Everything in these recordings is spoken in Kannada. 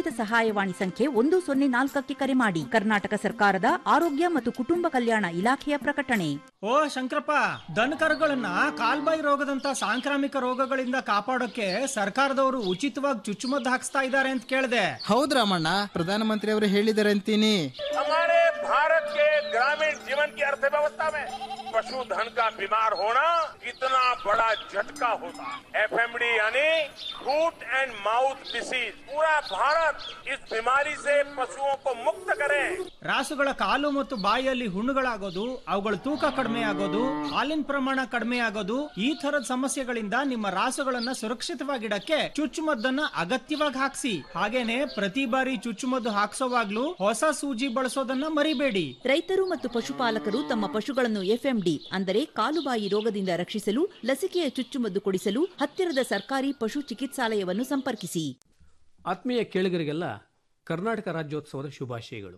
ಉಚಿತ ಸಹಾಯವಾಣಿ ಸಂಖ್ಯೆ ಒಂದು ಸೊನ್ನೆ ನಾಲ್ಕಕ್ಕೆ ಕರೆ ಮಾಡಿ ಕರ್ನಾಟಕ ಸರ್ಕಾರದ ಆರೋಗ್ಯ ಮತ್ತು ಕುಟುಂಬ ಕಲ್ಯಾಣ ಇಲಾಖೆಯ ಪ್ರಕಟಣೆ ಓ ಶಂಕರಪ್ಪ ದನ ಕರುಗಳನ್ನ ಕಾಲ್ಬಾಯಿ ರೋಗದಂತ ಸಾಂಕ್ರಾಮಿಕ ರೋಗಗಳಿಂದ ಕಾಪಾಡೋಕೆ ಸರ್ಕಾರದವರು ಉಚಿತವಾಗಿ ಚುಚ್ಚುಮದ್ದು ಹಾಕ್ಸ್ತಾ ಇದ್ದಾರೆ ಅಂತ ಕೇಳಿದೆ ಹೌದ್ ರಾಮಣ್ಣ ಪ್ರಧಾನಮಂತ್ರಿ ಅವರು ಹೇಳಿದ್ದಾರೆ ಅಂತೀನಿ हमारे भारत के ग्रामीण जीवन की अर्थव्यवस्था में पशुधन का बीमार होना कितना बड़ा झटका होता है एफएमडी यानी फूट एंड माउथ डिसीज पूरा भारत इस बीमारी से पशुओं को मुक्त करे ರಾಸುಗಳ ಕಾಲು ಮತ್ತು ಬಾಯಿಯಲ್ಲಿ ಹುಣ್ಣುಗಳಾಗೋದು ಅವುಗಳ ತೂಕ ಕಡಿಮೆ ಆಗೋದು ಹಾಲಿನ ಪ್ರಮಾಣ ಕಡಿಮೆ ಆಗೋದು ಈ ತರದ ಸಮಸ್ಯೆಗಳಿಂದ ನಿಮ್ಮ ರಾಸುಗಳನ್ನ ಸುರಕ್ಷಿತವಾಗಿಡಕ್ಕೆ ಚುಚ್ಚುಮದ್ದನ್ನ ಅಗತ್ಯವಾಗಿ ಹಾಕ್ಸಿ ಹಾಗೇನೆ ಪ್ರತಿ ಬಾರಿ ಚುಚ್ಚುಮದ್ದು ಹಾಕ್ಸೋವಾಗ್ಲೂ ಹೊಸ ಸೂಜಿ ಬಳಸೋದನ್ನ ಮರಿಬೇಡಿ ರೈತರು ಮತ್ತು ಪಶುಪಾಲಕರು ತಮ್ಮ ಪಶುಗಳನ್ನು ಎಫ್ಎಂಡಿ ಅಂದರೆ ಕಾಲುಬಾಯಿ ರೋಗದಿಂದ ರಕ್ಷಿಸಲು ಲಸಿಕೆಯ ಚುಚ್ಚುಮದ್ದು ಕೊಡಿಸಲು ಹತ್ತಿರದ ಸರ್ಕಾರಿ ಪಶು ಚಿಕಿತ್ಸಾಲಯವನ್ನು ಸಂಪರ್ಕಿಸಿ ಆತ್ಮೀಯ ಕೇಳಿಗರಿಗೆಲ್ಲ ಕರ್ನಾಟಕ ರಾಜ್ಯೋತ್ಸವದ ಶುಭಾಶಯಗಳು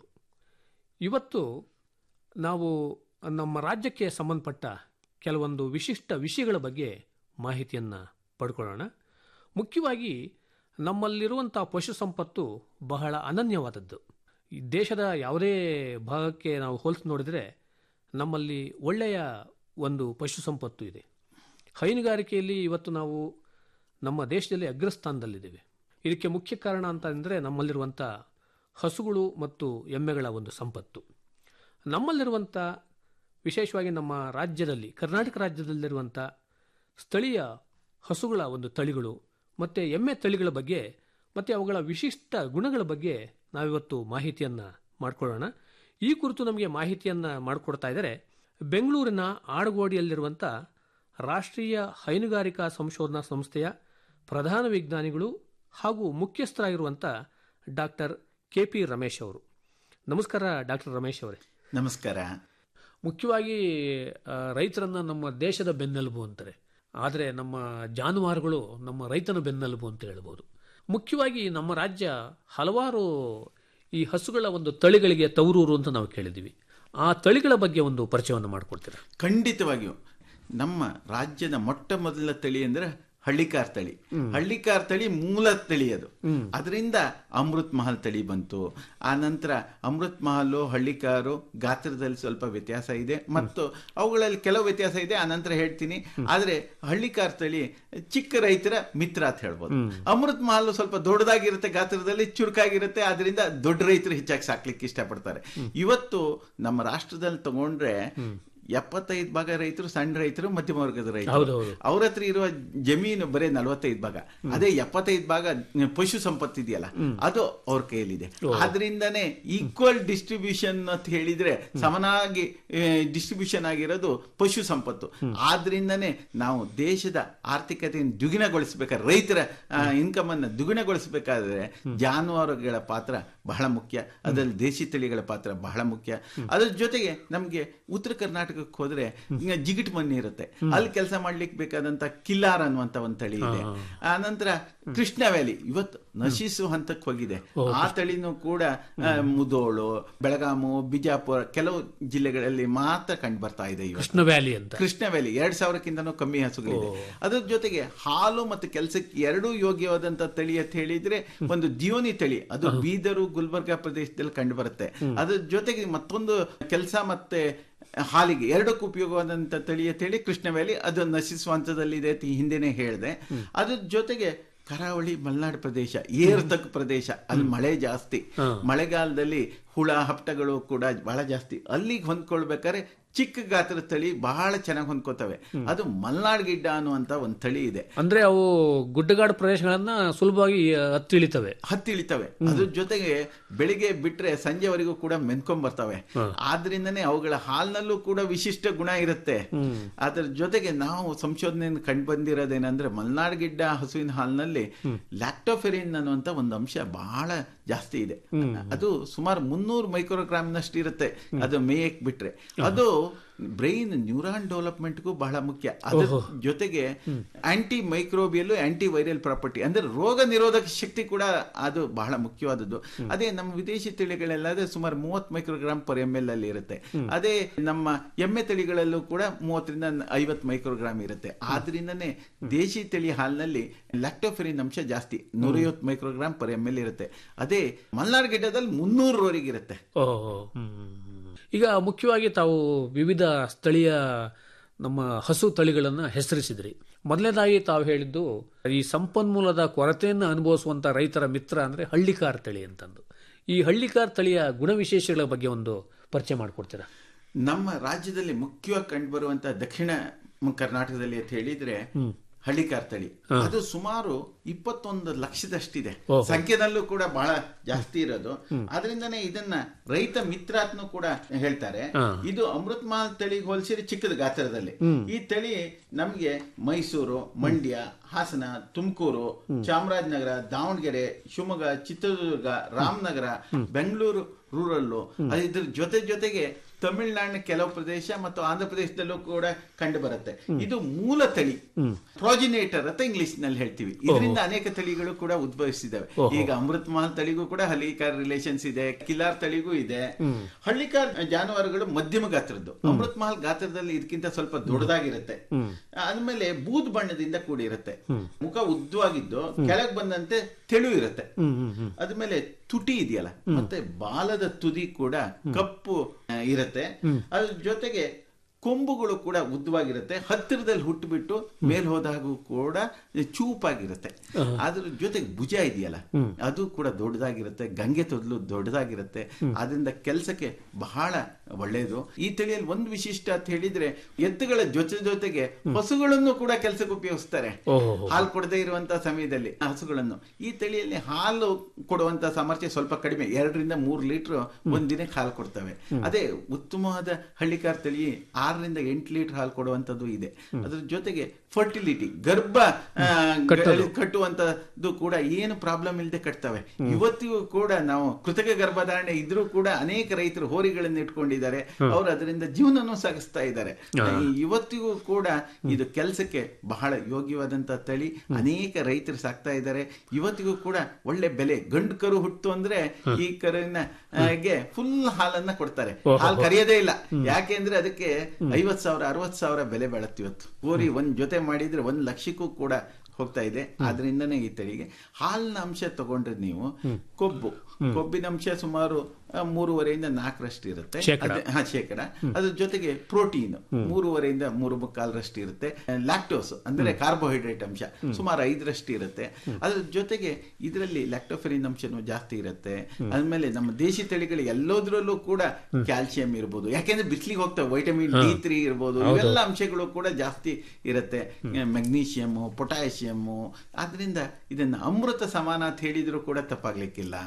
ಇವತ್ತು ನಾವು ನಮ್ಮ ರಾಜ್ಯಕ್ಕೆ ಸಂಬಂಧಪಟ್ಟ ಕೆಲವೊಂದು ವಿಶಿಷ್ಟ ವಿಷಯಗಳ ಬಗ್ಗೆ ಮಾಹಿತಿಯನ್ನು ಪಡ್ಕೊಳ್ಳೋಣ ಮುಖ್ಯವಾಗಿ ನಮ್ಮಲ್ಲಿರುವಂಥ ಪಶು ಸಂಪತ್ತು ಬಹಳ ಅನನ್ಯವಾದದ್ದು ಈ ದೇಶದ ಯಾವುದೇ ಭಾಗಕ್ಕೆ ನಾವು ಹೋಲಿಸಿ ನೋಡಿದರೆ ನಮ್ಮಲ್ಲಿ ಒಳ್ಳೆಯ ಒಂದು ಪಶು ಸಂಪತ್ತು ಇದೆ ಹೈನುಗಾರಿಕೆಯಲ್ಲಿ ಇವತ್ತು ನಾವು ನಮ್ಮ ದೇಶದಲ್ಲಿ ಅಗ್ರಸ್ಥಾನದಲ್ಲಿದ್ದೇವೆ ಇದಕ್ಕೆ ಮುಖ್ಯ ಕಾರಣ ಅಂತ ಅಂದರೆ ನಮ್ಮಲ್ಲಿರುವಂಥ ಹಸುಗಳು ಮತ್ತು ಎಮ್ಮೆಗಳ ಒಂದು ಸಂಪತ್ತು ನಮ್ಮಲ್ಲಿರುವಂಥ ವಿಶೇಷವಾಗಿ ನಮ್ಮ ರಾಜ್ಯದಲ್ಲಿ ಕರ್ನಾಟಕ ರಾಜ್ಯದಲ್ಲಿರುವಂಥ ಸ್ಥಳೀಯ ಹಸುಗಳ ಒಂದು ತಳಿಗಳು ಮತ್ತು ಎಮ್ಮೆ ತಳಿಗಳ ಬಗ್ಗೆ ಮತ್ತು ಅವುಗಳ ವಿಶಿಷ್ಟ ಗುಣಗಳ ಬಗ್ಗೆ ನಾವಿವತ್ತು ಮಾಹಿತಿಯನ್ನು ಮಾಡಿಕೊಳ್ಳೋಣ ಈ ಕುರಿತು ನಮಗೆ ಮಾಹಿತಿಯನ್ನು ಮಾಡಿಕೊಡ್ತಾ ಇದ್ದಾರೆ ಬೆಂಗಳೂರಿನ ಆಡಗೋಡಿಯಲ್ಲಿರುವಂಥ ರಾಷ್ಟ್ರೀಯ ಹೈನುಗಾರಿಕಾ ಸಂಶೋಧನಾ ಸಂಸ್ಥೆಯ ಪ್ರಧಾನ ವಿಜ್ಞಾನಿಗಳು ಹಾಗೂ ಮುಖ್ಯಸ್ಥರಾಗಿರುವಂಥ ಡಾಕ್ಟರ್ ಕೆ ಪಿ ರಮೇಶ್ ಅವರು ನಮಸ್ಕಾರ ಡಾಕ್ಟರ್ ರಮೇಶ್ ಅವರೇ ನಮಸ್ಕಾರ ಮುಖ್ಯವಾಗಿ ಆ, ರೈತರನ್ನ ನಮ್ಮ ದೇಶದ ಬೆನ್ನೆಲುಬು ಅಂತಾರೆ ಆದರೆ ನಮ್ಮ ಜಾನುವಾರುಗಳು ನಮ್ಮ ರೈತನ ಬೆನ್ನೆಲುಬು ಅಂತ ಹೇಳ್ಬೋದು ಮುಖ್ಯವಾಗಿ ನಮ್ಮ ರಾಜ್ಯ ಹಲವಾರು ಈ ಹಸುಗಳ ಒಂದು ತಳಿಗಳಿಗೆ ತವರೂರು ಅಂತ ನಾವು ಕೇಳಿದ್ದೀವಿ ಆ ತಳಿಗಳ ಬಗ್ಗೆ ಒಂದು ಪರಿಚಯವನ್ನು ಮಾಡಿಕೊಡ್ತೀರಾ ಖಂಡಿತವಾಗಿಯೂ ನಮ್ಮ ರಾಜ್ಯದ ಮೊಟ್ಟ ಮೊದಲ ತಳಿ ಅಂದ್ರೆ ಹಳ್ಳಿಕಾರ್ ತಳಿ ಹಳ್ಳಿಕಾರ್ ತಳಿ ಮೂಲ ತಳಿ ಅದು ಅದರಿಂದ ಅಮೃತ್ ಮಹಲ್ ತಳಿ ಬಂತು ಆ ನಂತರ ಅಮೃತ್ ಮಹಲ್ ಹಳ್ಳಿಕಾರು ಗಾತ್ರದಲ್ಲಿ ಸ್ವಲ್ಪ ವ್ಯತ್ಯಾಸ ಇದೆ ಮತ್ತು ಅವುಗಳಲ್ಲಿ ಕೆಲವು ವ್ಯತ್ಯಾಸ ಇದೆ ಆ ನಂತರ ಹೇಳ್ತೀನಿ ಆದ್ರೆ ಹಳ್ಳಿಕಾರ್ ತಳಿ ಚಿಕ್ಕ ರೈತರ ಮಿತ್ರ ಅಂತ ಹೇಳ್ಬೋದು ಅಮೃತ್ ಮಹಲ್ ಸ್ವಲ್ಪ ದೊಡ್ಡದಾಗಿರುತ್ತೆ ಗಾತ್ರದಲ್ಲಿ ಚುರುಕಾಗಿರುತ್ತೆ ಅದರಿಂದ ದೊಡ್ಡ ರೈತರು ಹೆಚ್ಚಾಗಿ ಸಾಕ್ಲಿಕ್ಕೆ ಇಷ್ಟಪಡ್ತಾರೆ ಇವತ್ತು ನಮ್ಮ ರಾಷ್ಟ್ರದಲ್ಲಿ ತಗೊಂಡ್ರೆ ಎಪ್ಪತ್ತೈದು ಭಾಗ ರೈತರು ಸಣ್ಣ ರೈತರು ಮಧ್ಯಮ ವರ್ಗದ ರೈತರು ಹೌದೌದು. ಅವ್ರ ಹತ್ರ ಇರುವ ಜಮೀನು ಬರೀ ನಲವತ್ತೈದು ಭಾಗ ಅದೇ ಎಪ್ಪತ್ತೈದು ಭಾಗ ಪಶು ಸಂಪತ್ತು ಇದೆಯಲ್ಲ ಅದು ಅವ್ರ ಕೈಯಲ್ಲಿದೆ ಆದ್ರಿಂದನೇ ಈಕ್ವಲ್ ಡಿಸ್ಟ್ರಿಬ್ಯೂಷನ್ ಅಂತ ಹೇಳಿದ್ರೆ ಸಮನಾಗಿ ಡಿಸ್ಟ್ರಿಬ್ಯೂಷನ್ ಆಗಿರೋದು ಪಶು ಸಂಪತ್ತು ಆದ್ರಿಂದನೇ ನಾವು ದೇಶದ ಆರ್ಥಿಕತೆಯನ್ನು ದ್ವಿಗುಣಗೊಳಿಸಬೇಕಾದ್ರೆ ರೈತರ ಇನ್ಕಮ್ ಅನ್ನ ದ್ವಿಗುಣಗೊಳಿಸಬೇಕಾದ್ರೆ ಜಾನುವಾರುಗಳ ಪಾತ್ರ ಬಹಳ ಮುಖ್ಯ ಅದರಲ್ಲಿ ದೇಶಿ ತಳಿಗಳ ಪಾತ್ರ ಬಹಳ ಮುಖ್ಯ ಅದ್ರ ಜೊತೆಗೆ ನಮ್ಗೆ ಉತ್ತರ ಕರ್ನಾಟಕಕ್ಕೆ ಹೋದ್ರೆ ಈಗ ಜಿಗಿಟ್ ಮಣ್ಣು ಇರುತ್ತೆ ಅಲ್ಲಿ ಕೆಲಸ ಮಾಡ್ಲಿಕ್ಕೆ ಬೇಕಾದಂತ ಕಿಲ್ಲಾರ್ ಅನ್ನುವಂತ ಒಂದು ತಳಿ ಇದೆ ಆ ನಂತರ ಕೃಷ್ಣ ವ್ಯಾಲಿ ಇವತ್ತು ನಶಿಸುವ ಹಂತಕ್ಕೆ ಹೋಗಿದೆ ಆ ತಳಿನೂ ಕೂಡ ಆ, ಮುದೋಳು ಬೆಳಗಾಮು ಬಿಜಾಪುರ ಕೆಲವು ಜಿಲ್ಲೆಗಳಲ್ಲಿ ಮಾತ್ರ ಕಂಡು ಬರ್ತಾ ಇದೆ ಇವತ್ತು ಕೃಷ್ಣ ವ್ಯಾಲಿ ಅಂತ ಕೃಷ್ಣ ವ್ಯಾಲಿ ಎರಡ್ ಸಾವಿರಕ್ಕಿಂತನೂ ಕಮ್ಮಿ ಹಸುಗಳಿದೆ ಅದ್ರ ಜೊತೆಗೆ ಹಾಲು ಮತ್ತು ಕೆಲಸಕ್ಕೆ ಎರಡೂ ಯೋಗ್ಯವಾದಂತ ತಳಿ ಅಂತ ಹೇಳಿದ್ರೆ ಒಂದು ದಿಯೋನಿ ತಳಿ ಅದು ಬೀದರು ಗುಲ್ಬರ್ಗಾ ಪ್ರದೇಶದಲ್ಲಿ ಕಂಡು ಬರುತ್ತೆ ಅದ್ರ ಜೊತೆಗೆ ಮತ್ತೊಂದು ಕೆಲಸ ಮತ್ತೆ ಹಾಲಿಗೆ ಎರಡಕ್ಕೂ ಉಪಯೋಗವಾದಂತ ತಳಿ ಅಂತ ಹೇಳಿ ಕೃಷ್ಣ ವ್ಯಾಲಿ ಅದು ನಶಿಸುವ ಹಂತದಲ್ಲಿದೆ ಅಂತ ಈ ಹಿಂದೆನೆ ಹೇಳಿದೆ ಅದ್ರ ಜೊತೆಗೆ ಕರಾವಳಿ ಮಲೆನಾಡು ಪ್ರದೇಶ ಏರ್ತಕ್ ಪ್ರದೇಶ ಅಲ್ಲಿ ಮಳೆ ಜಾಸ್ತಿ ಮಳೆಗಾಲದಲ್ಲಿ ಹುಳ ಹಪ್ಟಗಳು ಕೂಡ ಬಹಳ ಜಾಸ್ತಿ ಅಲ್ಲಿಗೆ ಹೊಂದ್ಕೊಳ್ಬೇಕಾದ್ರೆ ಚಿಕ್ಕ ಗಾತ್ರದ ತಳಿ ಬಹಳ ಚೆನ್ನಾಗಿ ಹೊಂದ್ಕೋತವೆ ಅದು ಮಲ್ನಾಡ್ ಗಿಡ್ಡ ಅನ್ನುವಂತ ಒಂದು ತಳಿ ಇದೆ ಅಂದ್ರೆ ಅವು ಗುಡ್ಡಗಾಡು ಪ್ರದೇಶಗಳನ್ನ ಸುಲಭವಾಗಿ ಹತ್ತಿಳಿತವೆ ಹತ್ತಿಳಿತವೆ ಅದ್ರ ಜೊತೆಗೆ ಬೆಳಿಗ್ಗೆ ಬಿಟ್ರೆ ಸಂಜೆವರೆಗೂ ಕೂಡ ಮೆನ್ಕೊಂಡ್ ಬರ್ತವೆ ಆದ್ರಿಂದನೇ ಅವುಗಳ ಹಾಲ್ನಲ್ಲೂ ಕೂಡ ವಿಶಿಷ್ಟ ಗುಣ ಇರುತ್ತೆ ಅದ್ರ ಜೊತೆಗೆ ನಾವು ಸಂಶೋಧನೆಯನ್ನು ಕಂಡು ಬಂದಿರೋದೇನಂದ್ರೆ ಮಲ್ನಾಡ್ ಗಿಡ್ಡ ಹಸುವಿನ ಹಾಲಿನಲ್ಲಿ ಲ್ಯಾಕ್ಟೋಫೆರಿನ್ ಅನ್ನುವಂತ ಒಂದು ಅಂಶ ಬಹಳ ಜಾಸ್ತಿ ಇದೆ ಅದು ಸುಮಾರು ಮುನ್ನೂರು ಮೈಕ್ರೋಗ್ರಾಮ್ನಷ್ಟು ಇರುತ್ತೆ ಅದು ಮೇಯಕ್ ಬಿಟ್ರೆ ಅದು ಬ್ರೈನ್ ನ್ಯೂರಾನ್ ಡೆವಲಪ್ಮೆಂಟ್ಗೂ ಬಹಳ ಮುಖ್ಯ ಅದ್ರ ಜೊತೆಗೆ anti microbial anti viral property ಅಂದ್ರೆ ರೋಗ ನಿರೋಧಕ ಶಕ್ತಿ ಕೂಡ ಅದು ಬಹಳ ಮುಖ್ಯವಾದದ್ದು ಅದೇ ನಮ್ಮ ವಿದೇಶಿ ತಳಿಗಳೆಲ್ಲಾದ್ರೆ ಸುಮಾರು ಮೂವತ್ತು ಮೈಕ್ರೋಗ್ರಾಮ್ ಪರ್ ಎಮ್ ಎಲ್ ಅಲ್ಲಿ ಇರುತ್ತೆ ಅದೇ ನಮ್ಮ ಎಮ್ಮೆ ತಳಿಗಳಲ್ಲೂ ಕೂಡ ಮೂವತ್ತರಿಂದ ಐವತ್ತು ಮೈಕ್ರೋಗ್ರಾಮ್ ಇರುತ್ತೆ ಆದ್ರಿಂದನೇ ದೇಶಿ ತಳಿ ಹಾಲಿನಲ್ಲಿ ಲ್ಯಾಕ್ಟೋಫೆರಿನ್ ಅಂಶ ಜಾಸ್ತಿ ನೂರೈವತ್ತು ಮೈಕ್ರೋಗ್ರಾಮ್ ಪರ್ ಎಮ್ ಎಲ್ ಇರುತ್ತೆ ಅದೇ ಮಲ್ನಾಡ್ ಗಿಡ್ಡದಲ್ಲಿ ಮುನ್ನೂರವರೆಗೆ ಇರುತ್ತೆ ಓಹೋ ಈಗ ಮುಖ್ಯವಾಗಿ ತಾವು ವಿವಿಧ ಸ್ಥಳೀಯ ನಮ್ಮ ಹಸು ತಳಿಗಳನ್ನು ಹೆಸರಿಸಿದ್ರಿ ಮೊದಲನೇದಾಗಿ ತಾವು ಹೇಳಿದ್ದು ಈ ಸಂಪನ್ಮೂಲದ ಕೊರತೆಯನ್ನು ಅನುಭವಿಸುವಂತ ರೈತರ ಮಿತ್ರ ಅಂದ್ರೆ ಹಳ್ಳಿಕಾರ್ ತಳಿ ಅಂತಂದು ಈ ಹಳ್ಳಿಕಾರ್ ತಳಿಯ ಗುಣವಿಶೇಷಗಳ ಬಗ್ಗೆ ಒಂದು ಪರಿಚಯ ಮಾಡಿಕೊಡ್ತೀರಾ ನಮ್ಮ ರಾಜ್ಯದಲ್ಲಿ ಮುಖ್ಯವಾಗಿ ಕಂಡುಬರುವಂತ ದಕ್ಷಿಣ ಕರ್ನಾಟಕದಲ್ಲಿ ಅಂತ ಹೇಳಿದ್ರೆ ಹಳ್ಳಿಕಾರ್ ತಳಿ ಅದು ಸುಮಾರು ಇಪ್ಪತ್ತೊಂದು ಲಕ್ಷದಷ್ಟಿದೆ ಸಂಖ್ಯೆದಲ್ಲೂ ಕೂಡ ಬಹಳ ಜಾಸ್ತಿ ಇರೋದು ಅದರಿಂದನೇ ಇದನ್ನ ರೈತ ಮಿತ್ರ ಅಂತನೂ ಕೂಡ ಹೇಳ್ತಾರೆ ಇದು ಅಮೃತ್ ಮಹಲ್ ತಳಿಗೆ ಹೋಲಿಸಿದ್ರೆ ಚಿಕ್ಕದ ಗಾತ್ರದಲ್ಲಿ ಈ ತಳಿ ನಮ್ಗೆ ಮೈಸೂರು ಮಂಡ್ಯ ಹಾಸನ ತುಮಕೂರು ಚಾಮರಾಜನಗರ ದಾವಣಗೆರೆ ಶಿವಮೊಗ್ಗ ಚಿತ್ರದುರ್ಗ ರಾಮನಗರ ಬೆಂಗಳೂರು ರೂರಲ್ಲು ಇದ್ರ ಜೊತೆ ಜೊತೆಗೆ ತಮಿಳುನಾಡಿನ ಕೆಲವು ಪ್ರದೇಶ ಮತ್ತು ಆಂಧ್ರ ಪ್ರದೇಶದಲ್ಲೂ ಕೂಡ ಕಂಡು ಬರುತ್ತೆ ಇದು ಮೂಲ ತಳಿ ಪ್ರಾಜಿನೇಟರ್ ಅಂತ ಇಂಗ್ಲಿಷ್ ನಲ್ಲಿ ಹೇಳ್ತೀವಿ ಇದರಿಂದ ಅನೇಕ ತಳಿಗಳು ಕೂಡ ಉದ್ಭವಿಸಿದಾವೆ ಈಗ ಅಮೃತ್ ಮಹಲ್ ತಳಿಗೂ ಕೂಡ ಹಳ್ಳಿಕಾರ್ ರಿಲೇಷನ್ಸ್ ಇದೆ ಕಿಲಾರ್ ತಳಿಗೂ ಇದೆ ಹಳ್ಳಿಕಾರ್ ಜಾನುವಾರುಗಳು ಮಧ್ಯಮ ಗಾತ್ರದ್ದು ಅಮೃತ್ ಮಹಲ್ ಗಾತ್ರದಲ್ಲಿ ಇದಕ್ಕಿಂತ ಸ್ವಲ್ಪ ದೊಡ್ಡದಾಗಿರುತ್ತೆ ಆದ್ಮೇಲೆ ಬೂದ್ ಬಣ್ಣದಿಂದ ಕೂಡಿರುತ್ತೆ ಮುಖ ಉದ್ದವಾಗಿದ್ದು ಕೆಳಗ್ ಬಂದಂತೆ ತೆಳು ಇರುತ್ತೆ ಅದ್ಮೇಲೆ ತುಟಿ ಇದೆಯಲ್ಲ ಮತ್ತೆ ಬಾಲದ ತುದಿ ಕೂಡ ಕಪ್ಪು ಆ, ಇರುತ್ತೆ ಅದ್ರ ಜೊತೆಗೆ ಕೊಂಬುಗಳು ಕೂಡ ಉದ್ದವಾಗಿರುತ್ತೆ ಹತ್ತಿರದಲ್ಲಿ ಹುಟ್ಟುಬಿಟ್ಟು ಮೇಲ್ ಹೋದಾಗೂ ಕೂಡ ಚೂಪಾಗಿರುತ್ತೆ ಅದ್ರ ಜೊತೆಗೆ ಭುಜ ಇದೆಯಲ್ಲ ಅದು ಕೂಡ ದೊಡ್ಡದಾಗಿರುತ್ತೆ ಗಂಗೆ ತೊದಲು ದೊಡ್ಡದಾಗಿರುತ್ತೆ ಅದರಿಂದ ಕೆಲಸಕ್ಕೆ ಬಹಳ ಒಳ್ಳೆಯದು ಈ ತಳಿಯಲ್ಲಿ ಒಂದು ವಿಶಿಷ್ಟ ಅಂತ ಹೇಳಿದ್ರೆ ಎತ್ತುಗಳ ಜೊತೆ ಜೊತೆಗೆ ಹಸುಗಳನ್ನು ಕೂಡ ಕೆಲಸಕ್ಕೆ ಉಪಯೋಗಿಸ್ತಾರೆ ಹಾಲು ಕೊಡದೇ ಇರುವಂತ ಸಮಯದಲ್ಲಿ ಆ ಹಸುಗಳನ್ನು ಈ ತಳಿಯಲ್ಲಿ ಹಾಲು ಕೊಡುವಂತ ಸಾಮರ್ಥ್ಯ ಸ್ವಲ್ಪ ಕಡಿಮೆ ಎರಡರಿಂದ ಮೂರು ಲೀಟರ್ ಒಂದ್ ದಿನಕ್ಕೆ ಹಾಲು ಕೊಡ್ತವೆ ಅದೇ ಉತ್ತಮವಾದ ಹಳ್ಳಿಕಾರ್ ತಳಿ ಆರರಿಂದ ಎಂಟು ಲೀಟರ್ ಹಾಲು ಕೊಡುವಂತದ್ದು ಇದೆ ಅದ್ರ ಜೊತೆಗೆ ಫರ್ಟಿಲಿಟಿ ಗರ್ಭ ಆ, ಗ- ಕಟ್ಟುವಂತದ್ದು ಕೂಡ ಏನು ಪ್ರಾಬ್ಲಮ್ ಇಲ್ಲದೆ ಕಟ್ತವೆ ಇವತ್ತಿಗೂ ಕೂಡ ನಾವು ಕೃತಕ ಗರ್ಭಧಾರಣೆ ಇದ್ರೂ ಕೂಡ ಅನೇಕ ರೈತರು ಹೋರಿಗಳನ್ನ ಇಟ್ಕೊಂಡಿದ್ದಾರೆ ಅವರು ಅದರಿಂದ ಜೀವನನೂ ಸಾಗಿಸ್ತಾ ಇದ್ದಾರೆ ಇವತ್ತಿಗೂ ಕೂಡ ಇದು ಕೆಲಸಕ್ಕೆ ಬಹಳ ಯೋಗ್ಯವಾದಂತ ತಳಿ ಅನೇಕ ರೈತರು ಸಾಕ್ತಾ ಇದ್ದಾರೆ ಇವತ್ತಿಗೂ ಕೂಡ ಒಳ್ಳೆ ಬೆಲೆ ಗಂಡು ಕರು ಹುಟ್ಟು ಅಂದ್ರೆ ಈ ಕರುವಿನ ಆ, ಗೆ ಫುಲ್ ಹಾಲನ್ನ ಕೊಡ್ತಾರೆ ಹಾಲು ಕರಿಯೋದೇ ಇಲ್ಲ ಯಾಕೆಂದ್ರೆ ಅದಕ್ಕೆ ಐವತ್ ಸಾವಿರ ಅರವತ್ ಸಾವಿರ ಬೆಲೆ ಬೆಳತ್ತೆ ಇವತ್ತು ಹೋರಿ ಒಂದ್ ಜೊತೆ ಮಾಡಿದ್ರೆ ಒಂದ್ ಲಕ್ಷಕ್ಕೂ ಕೂಡ ಹೋಗ್ತಾ ಇದೆ ಆದ್ರಿಂದನೇ ಈ ತಳಿಗೆ ಹಾಲಿನ ಅಂಶ ತಗೊಂಡ್ರೆ ನೀವು ಕೊಬ್ಬು ಕೊಬ್ಬಿನ ಅಂಶ ಸುಮಾರು ಆ, ಮೂರುವರೆಯಿಂದ ನಾಲ್ಕರಷ್ಟು ಇರುತ್ತೆ ಶೇಕಡ. ಅದೇ- ಹಾ ಶೇಕಡ ಅದ್ರ ಜೊತೆಗೆ ಪ್ರೋಟೀನ್ ಮೂರುವರೆಯಿಂದ ಮೂರು ಮುಕ್ಕಾಲರಷ್ಟು ಇರುತ್ತೆ ಲ್ಯಾಕ್ಟೋಸ್ ಅಂದ್ರೆ ಕಾರ್ಬೋಹೈಡ್ರೇಟ್ ಅಂಶ ಸುಮಾರು ಐದರಷ್ಟು ಇರುತ್ತೆ ಅದ್ರ ಜೊತೆಗೆ ಇದರಲ್ಲಿ ಲ್ಯಾಕ್ಟೋಫೆರಿನ್ ಅಂಶನೂ ಜಾಸ್ತಿ ಇರುತ್ತೆ ಆದ್ಮೇಲೆ ನಮ್ಮ ದೇಶಿ ತಳಿಗಳು ಎಲ್ಲೋದ್ರಲ್ಲೂ ಕೂಡ ಕ್ಯಾಲ್ಸಿಯಂ ಇರ್ಬೋದು ಯಾಕೆಂದ್ರೆ ಬಿಸಿಲಿಗೆ ಹೋಗ್ತವೆ ವೈಟಮಿನ್ ಡಿ ತ್ರೀ ಇರ್ಬೋದು ಇವೆಲ್ಲ ಅಂಶಗಳು ಕೂಡ ಜಾಸ್ತಿ ಇರುತ್ತೆ ಮೆಗ್ನೀಷಿಯಮ್ ಪೊಟ್ಯಾಷಿಯಮ್ ಆದ್ರಿಂದ ಇದನ್ನ ಅಮೃತ ಸಮಾನ ಅಂತ ಹೇಳಿದ್ರು ಕೂಡ ತಪ್ಪಾಗ್ಲಿಕ್ಕಿಲ್ಲ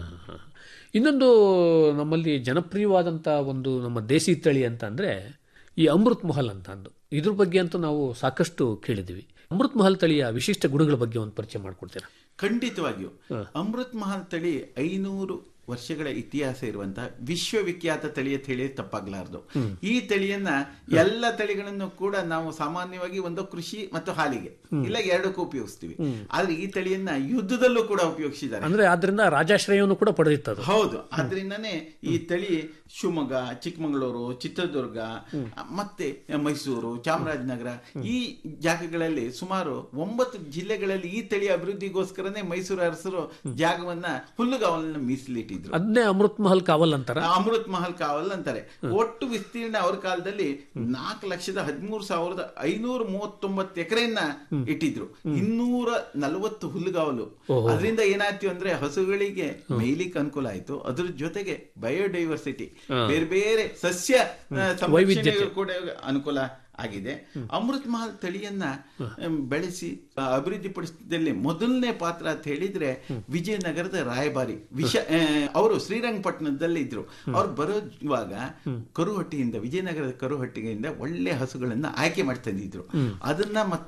ಇನ್ನೊಂದು ನಮ್ಮಲ್ಲಿ ಜನಪ್ರಿಯವಾದಂಥ ಒಂದು ನಮ್ಮ ದೇಸಿ ತಳಿ ಅಂತ ಅಂದ್ರೆ ಈ ಅಮೃತ್ ಮಹಲ್ ಅಂತ ಅಂದು ಇದ್ರ ಬಗ್ಗೆ ಅಂತೂ ನಾವು ಸಾಕಷ್ಟು ಕೇಳಿದ್ವಿ ಅಮೃತ್ ಮಹಲ್ ತಳಿಯ ವಿಶಿಷ್ಟ ಗುಣಗಳ ಬಗ್ಗೆ ಒಂದು ಪರಿಚಯ ಮಾಡ್ಕೊಡ್ತೀರಾ ಖಂಡಿತವಾಗಿಯೂ ಅಮೃತ್ ಮಹಲ್ ತಳಿ ಐನೂರು ವರ್ಷಗಳ ಇತಿಹಾಸ ಇರುವಂತಹ ವಿಶ್ವವಿಖ್ಯಾತ ತಳಿ ಅಂತ ಹೇಳಿ ತಪ್ಪಾಗ್ಲಾರ್ದು ಈ ತಳಿಯನ್ನ ಎಲ್ಲ ತಳಿಗಳನ್ನು ಕೂಡ ನಾವು ಸಾಮಾನ್ಯವಾಗಿ ಒಂದು ಕೃಷಿ ಮತ್ತು ಹಾಲಿಗೆ ಇಲ್ಲ ಎರಡಕ್ಕೂ ಉಪಯೋಗಿಸ್ತೀವಿ ಆದ್ರೆ ಈ ತಳಿಯನ್ನ ಯುದ್ಧದಲ್ಲೂ ಕೂಡ ಉಪಯೋಗಿಸಿದ್ದಾರೆ ಅಂದ್ರೆ ಆದ್ರಿಂದ ರಾಜಾಶ್ರಯವನ್ನು ಕೂಡ ಪಡೆದಿತ್ತದು ಹೌದು ಆದ್ರಿಂದನೇ ಈ ತಳಿ ಶಿವಮೊಗ್ಗ ಚಿಕ್ಕಮಗಳೂರು ಚಿತ್ರದುರ್ಗ ಮತ್ತೆ ಮೈಸೂರು ಚಾಮರಾಜನಗರ ಈ ಜಾಗಗಳಲ್ಲಿ ಸುಮಾರು ಒಂಬತ್ತು ಜಿಲ್ಲೆಗಳಲ್ಲಿ ಈ ತಳಿ ಅಭಿವೃದ್ಧಿಗೋಸ್ಕರನೇ ಮೈಸೂರು ಅರಸರು ಜಾಗವನ್ನ ಹುಲ್ಲುಗಾವಲನ್ನ ಮೀಸಲಿಟ್ಟಿದ್ರು ಅದನ್ನೇ ಅಮೃತ್ ಮಹಲ್ ಕಾವಲ್ ಅಂತಾರ ಅಮೃತ್ ಮಹಲ್ ಕಾವಲ್ ಅಂತಾರೆ ಒಟ್ಟು ವಿಸ್ತೀರ್ಣ ಅವ್ರ ಕಾಲದಲ್ಲಿ ನಾಲ್ಕು ಲಕ್ಷದ ಹದಿಮೂರು ಸಾವಿರದ ಐನೂರ ಮೂವತ್ತೊಂಬತ್ತು ಎಕರೆಯನ್ನ ಇಟ್ಟಿದ್ರು ಇನ್ನೂರ ನಲವತ್ತು ಹುಲ್ಲುಗಾವಲು ಅದರಿಂದ ಏನಾಯ್ತು ಅಂದ್ರೆ ಹಸುಗಳಿಗೆ ಮೇಯ್ಲಿಕ್ಕೆ ಅನುಕೂಲ ಆಯ್ತು ಅದ್ರ ಜೊತೆಗೆ ಬಯೋಡೈವರ್ಸಿಟಿ ಬೇರೆ ಬೇರೆ ಸಸ್ಯ ಆ, ಸಂರಕ್ಷಣೆಗೂ ಕೂಡ ಅನುಕೂಲ ಆಗಿದೆ ಅಮೃತ್ ಮಹಲ್ ತಳಿಯನ್ನ ಅಮ್, ಬೆಳೆಸಿ ಆ, ಅಭಿವೃದ್ಧಿಪಡಿಸಿದಲ್ಲಿ ಮೊದಲನೇ ಪಾತ್ರ ಅಂತ ಹೇಳಿದ್ರೆ ವಿಜಯನಗರದ ರಾಯಭಾರಿ ವಿಷ ಆ, ಅವರು ಶ್ರೀರಂಗಪಟ್ಟಣದಲ್ಲಿ ಇದ್ರು ಅವ್ರು ಬರೋವಾಗ ಕರುಹಟ್ಟಿಯಿಂದ ವಿಜಯನಗರದ ಕರುಹಟ್ಟಿಗೆಯಿಂದ ಒಳ್ಳೆ ಹಸುಗಳನ್ನ ಆಯ್ಕೆ ಮಾಡಿ ತಂದಿದ್ರು ಅದನ್ನ ಮತ್ತು